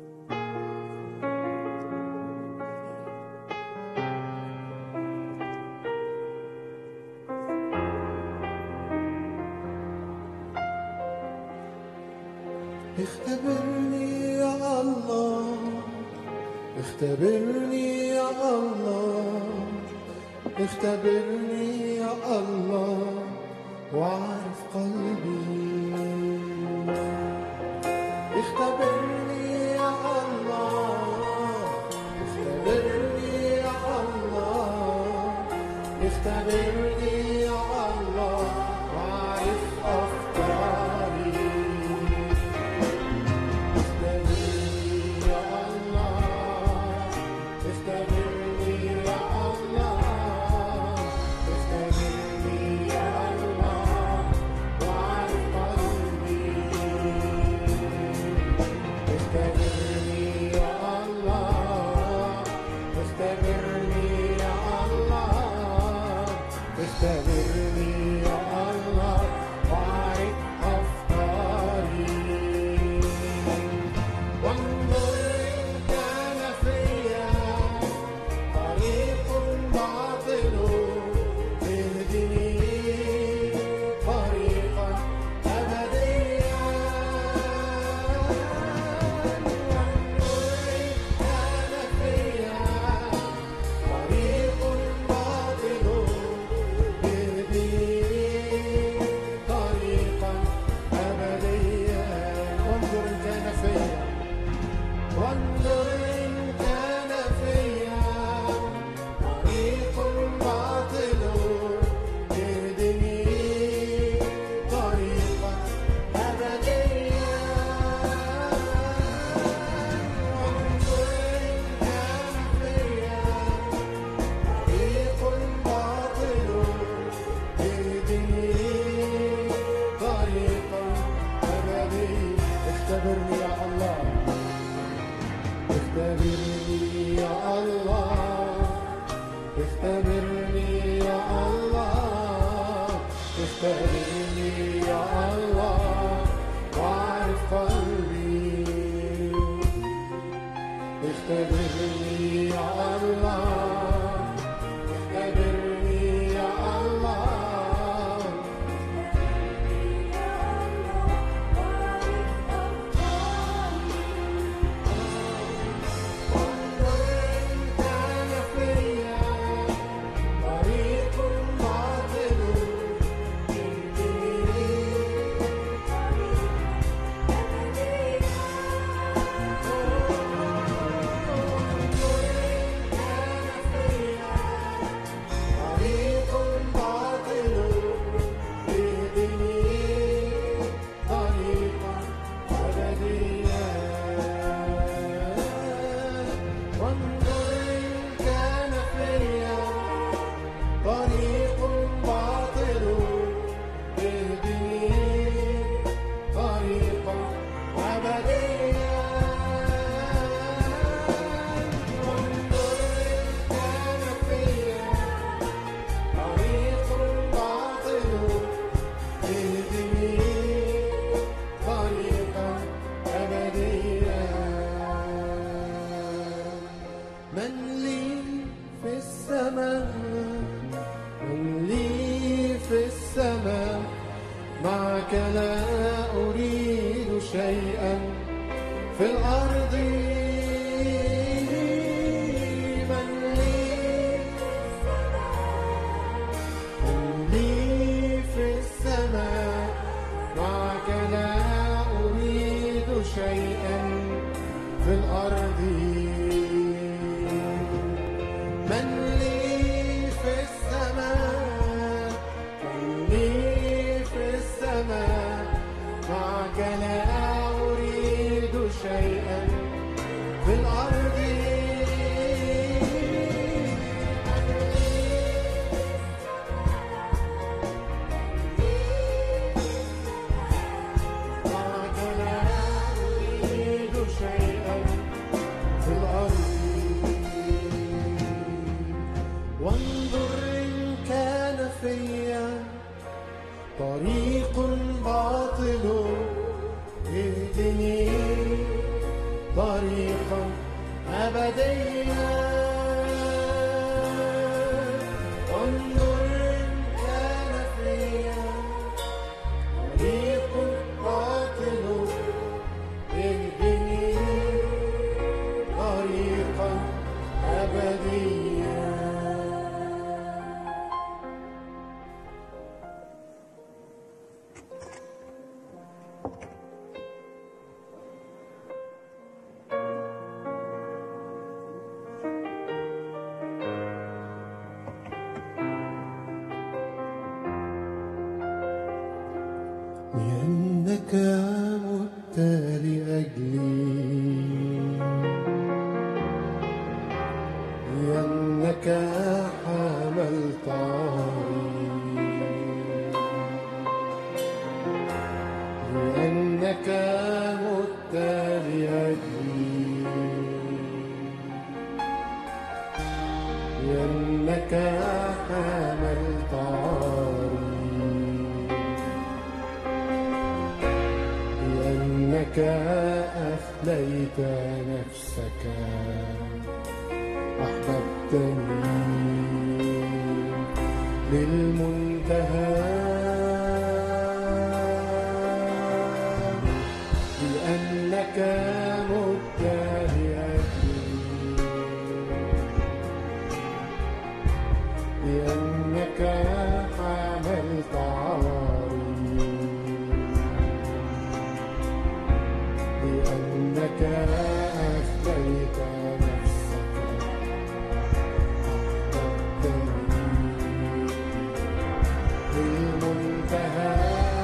اختبرني يا الله اختبرني يا الله اختبرني يا الله واعرف قلبي اختبرني يا الله اختبرني يا الله اختبرني يا الله واعرف افكاري اختبرني يا الله اختبرني يا الله اختبرني يا الله واعرف قلبي اختبرني يا الله اختبرني يا الله اختبرني يا الله واعرف افكاري وانظر إن كان فيا طريق باطل اهدني طريقا أبديا وانظر إن كان فيا طريق باطل اهدني طريقا أبديا وانظر إن كان فيا وانظر إن كان فيا طريق باطل اهدني طريقا أبديا وانظر إن كان فيا طريق باطل اهدني طريقا أبديا اختبرني يا الله اختبرني يا الله اختبرني يا الله اختبرني يا الله واعرف قلبي اختبرني يا الله اختبرني يا الله وانظر إن كان فيا طريق باطل اهدني شيئا في الأرض من لي من لي في السماء معك لا أريد شيئا في الأرض من لي في السماء من لي في السماء معك لا أريد شيئا في الأرض معك لا أريد شيئا في الأرض وانظر إن كان فيا طريق باطل اهدني طريقا أبديا وانظر إن كان فيا طريق باطل اهدني طريقا أبديا لأنك مت لأجلي لأنك حملت عاري لأنك مت لأجلي لأنك حملت عاري لأنك أفديت نفسك أحببتني للمنتهى لأنك مت لأجلي لأنك حملت عاري لأنك أفديت نفسك أحببتني للمنتهى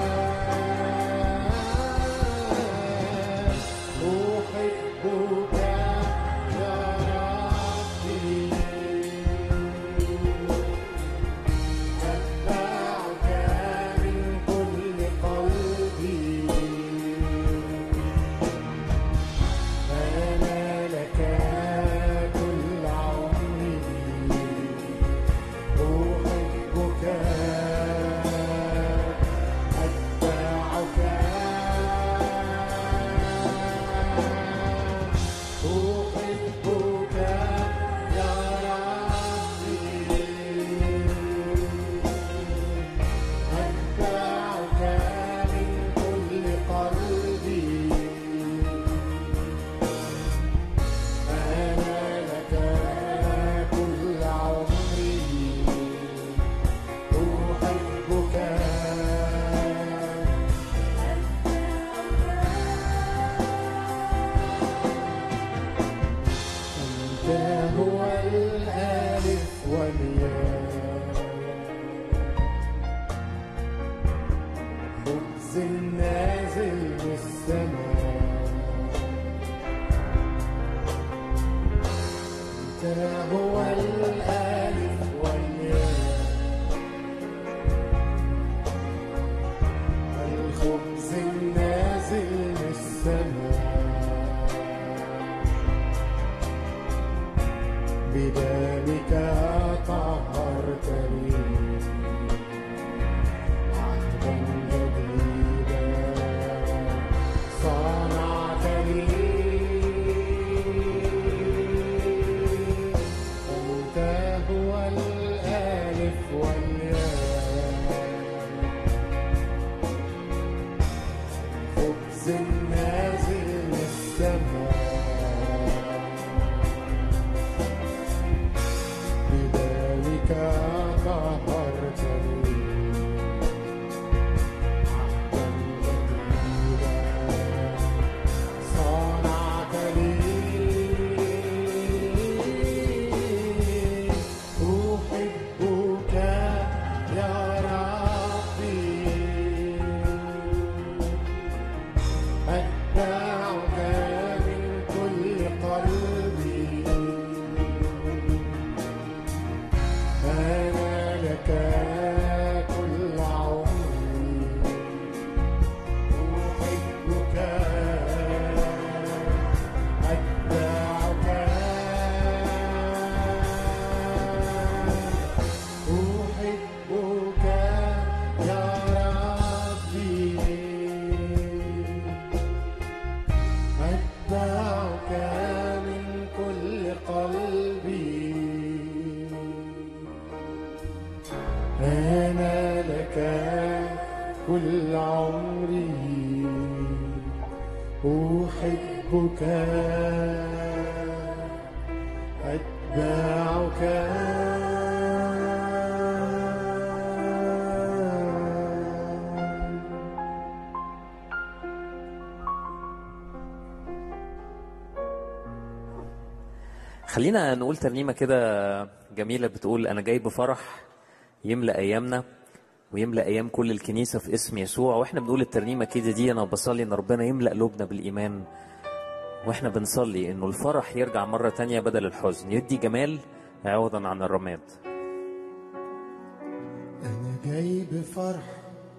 أحبك يا ربي أتبعك من كل قلبي أنا لك كل عمري أحبك أتبعك أحبك يا ربي أتبعك من كل قلبي أنا لك كل عمري أحبك أنت هو الألف والياء خبز نازل من السماء أنت هو الألف والياء الخبز النازل من السماء بدمك طهرتني عهدا جديدا صنعتني أنت هو الألف والياء خبز الناس أحبك أتبعك خلينا نقول ترنيمة كده جميلة بتقول أنا جاي بفرح يملأ أيامنا ويملأ أيام كل الكنيسة في اسم يسوع وإحنا بنقول الترنيمة كده دي أنا بصلي إن ربنا يملأ قلوبنا بالإيمان وإحنا بنصلي إنه الفرح يرجع مرة تانية بدل الحزن يدي جمال عوضا عن الرماد أنا جاي بفرح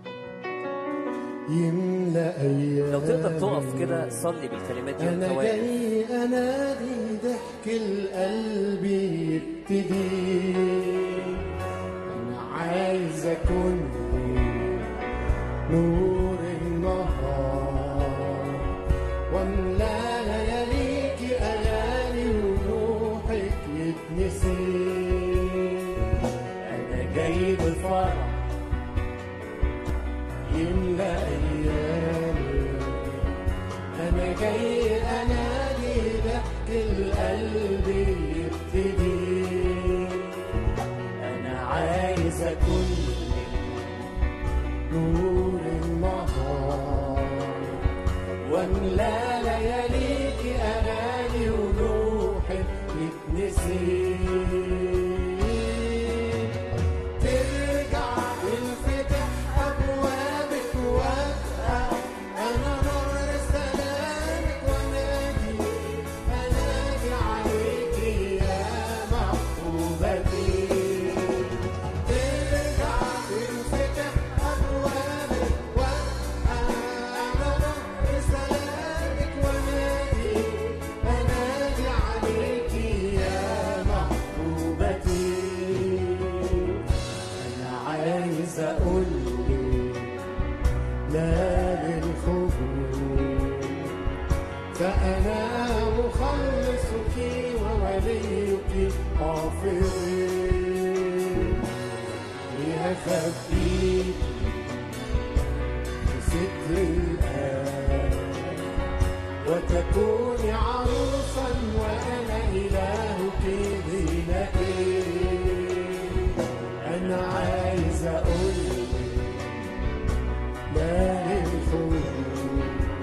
يملأ أيامي لو تقدر تقف كده صلي بالكلمات دي وانت أنا واقف جاي أنادي ضحك القلب يبتدي أنا عايز أكون نور النهار واملى لياليك أغاني وروحك يتنسي أنا جاي بفرح يملأ أيامي أنا جاي أنادي ضحك القلب يبتدي أنا عايز أكون نور النهار واملى لياليك أغاني وروحي يتنسي ترجع تنفتح أبوابك وأبقى أنا نور سلامك وأنادي أنادي عليك يا محبوبتي ترجع تنفتح أبوابك وأبقى أنا نور سلامك وأنادي أنادي عليك يا محبوبتي أنا عايز أقول لا للخروج فأنا مخلصك ووليك حافظي لأخبيك بستر الآن وتكوني عروسا وأنا إلهك زينتي أنا عايز أقول لا للخروج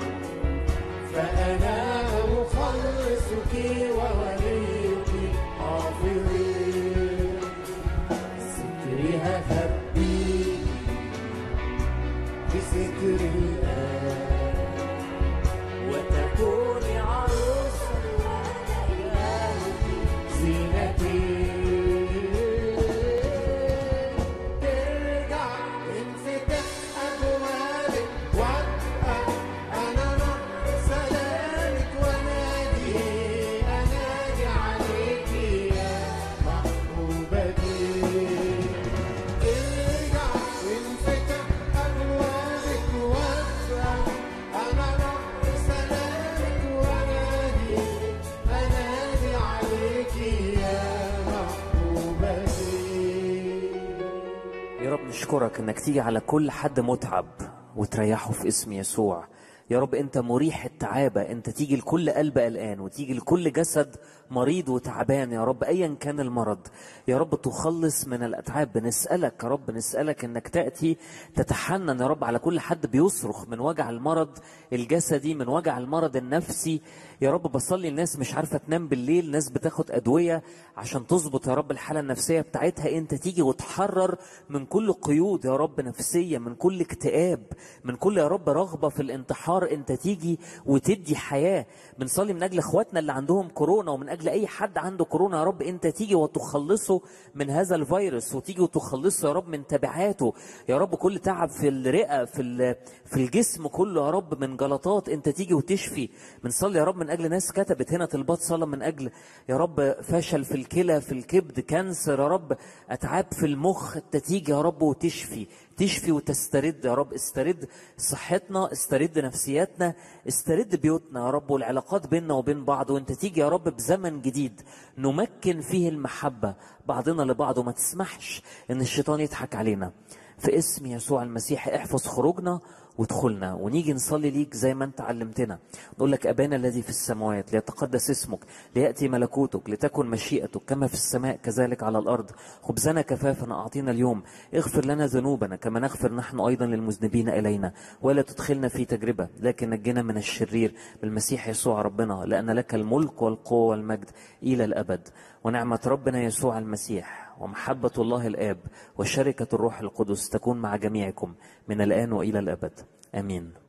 فأنا مخلصك ووليك حافظي سترها خبي بستر الآن وتكوني عروسا وأنا إلهك زينتي ترجع انفتح أبوابك وأبقى أنا نور سلامك وأنادي أنادي عليك يا محبوبتي ارجع وانفتح أبوابك وأبقى أنا نور سلامك وأنادي أنادي عليك يا محبوبتي يا رب نشكرك انك تيجي على كل حد متعب وتريحه في اسم يسوع يا رب انت مريح التعابة انت تيجي لكل قلب قلقان وتيجي لكل جسد مريض وتعبان يا رب ايا كان المرض يا رب تخلص من الاتعاب بنسالك يا رب نسالك انك تاتي تتحنن يا رب على كل حد بيصرخ من وجع المرض الجسدي من وجع المرض النفسي يا رب بصلي الناس مش عارفه تنام بالليل ناس بتاخد ادويه عشان تظبط يا رب الحاله النفسيه بتاعتها انت تيجي وتحرر من كل قيود يا رب نفسيه من كل اكتئاب من كل يا رب رغبه في الانتحار انت تيجي وتدي حياه بنصلي من اجل اخواتنا اللي عندهم كورونا ومن اجل اي حد عنده كورونا يا رب انت تيجي وتخلصه من هذا الفيروس وتيجي وتخلصه يا رب من تبعاته يا رب كل تعب في الرئه في ال- في الجسم كله يا رب من جلطات انت تيجي وتشفي بنصلي يا رب من اجل ناس كتبت هنا طلبات صلاه من اجل يا رب فشل في الكلى في الكبد كانسر يا رب اتعاب في المخ انت تيجي يا رب وتشفي تشفي وتسترد يا رب استرد صحتنا استرد نفسياتنا استرد بيوتنا يا رب والعلاقات بيننا وبين بعض وانت تيجي يا رب بزمن جديد نمكن فيه المحبة بعضنا لبعض وما تسمحش ان الشيطان يضحك علينا في اسم يسوع المسيح احفظ خروجنا وادخلنا ونيجي نصلي ليك زي ما انت علمتنا نقول لك ابانا الذي في السماوات ليتقدس اسمك لياتي ملكوتك لتكن مشيئتك كما في السماء كذلك على الارض خبزنا كفافنا اعطينا اليوم اغفر لنا ذنوبنا كما نغفر نحن ايضا للمذنبين الينا ولا تدخلنا في تجربه لكن نجنا من الشرير بالمسيح يسوع ربنا لان لك الملك والقوه والمجد الى الابد ونعمه ربنا يسوع المسيح ومحبه الله الاب وشركه الروح القدس تكون مع جميعكم من الان والى الابد امين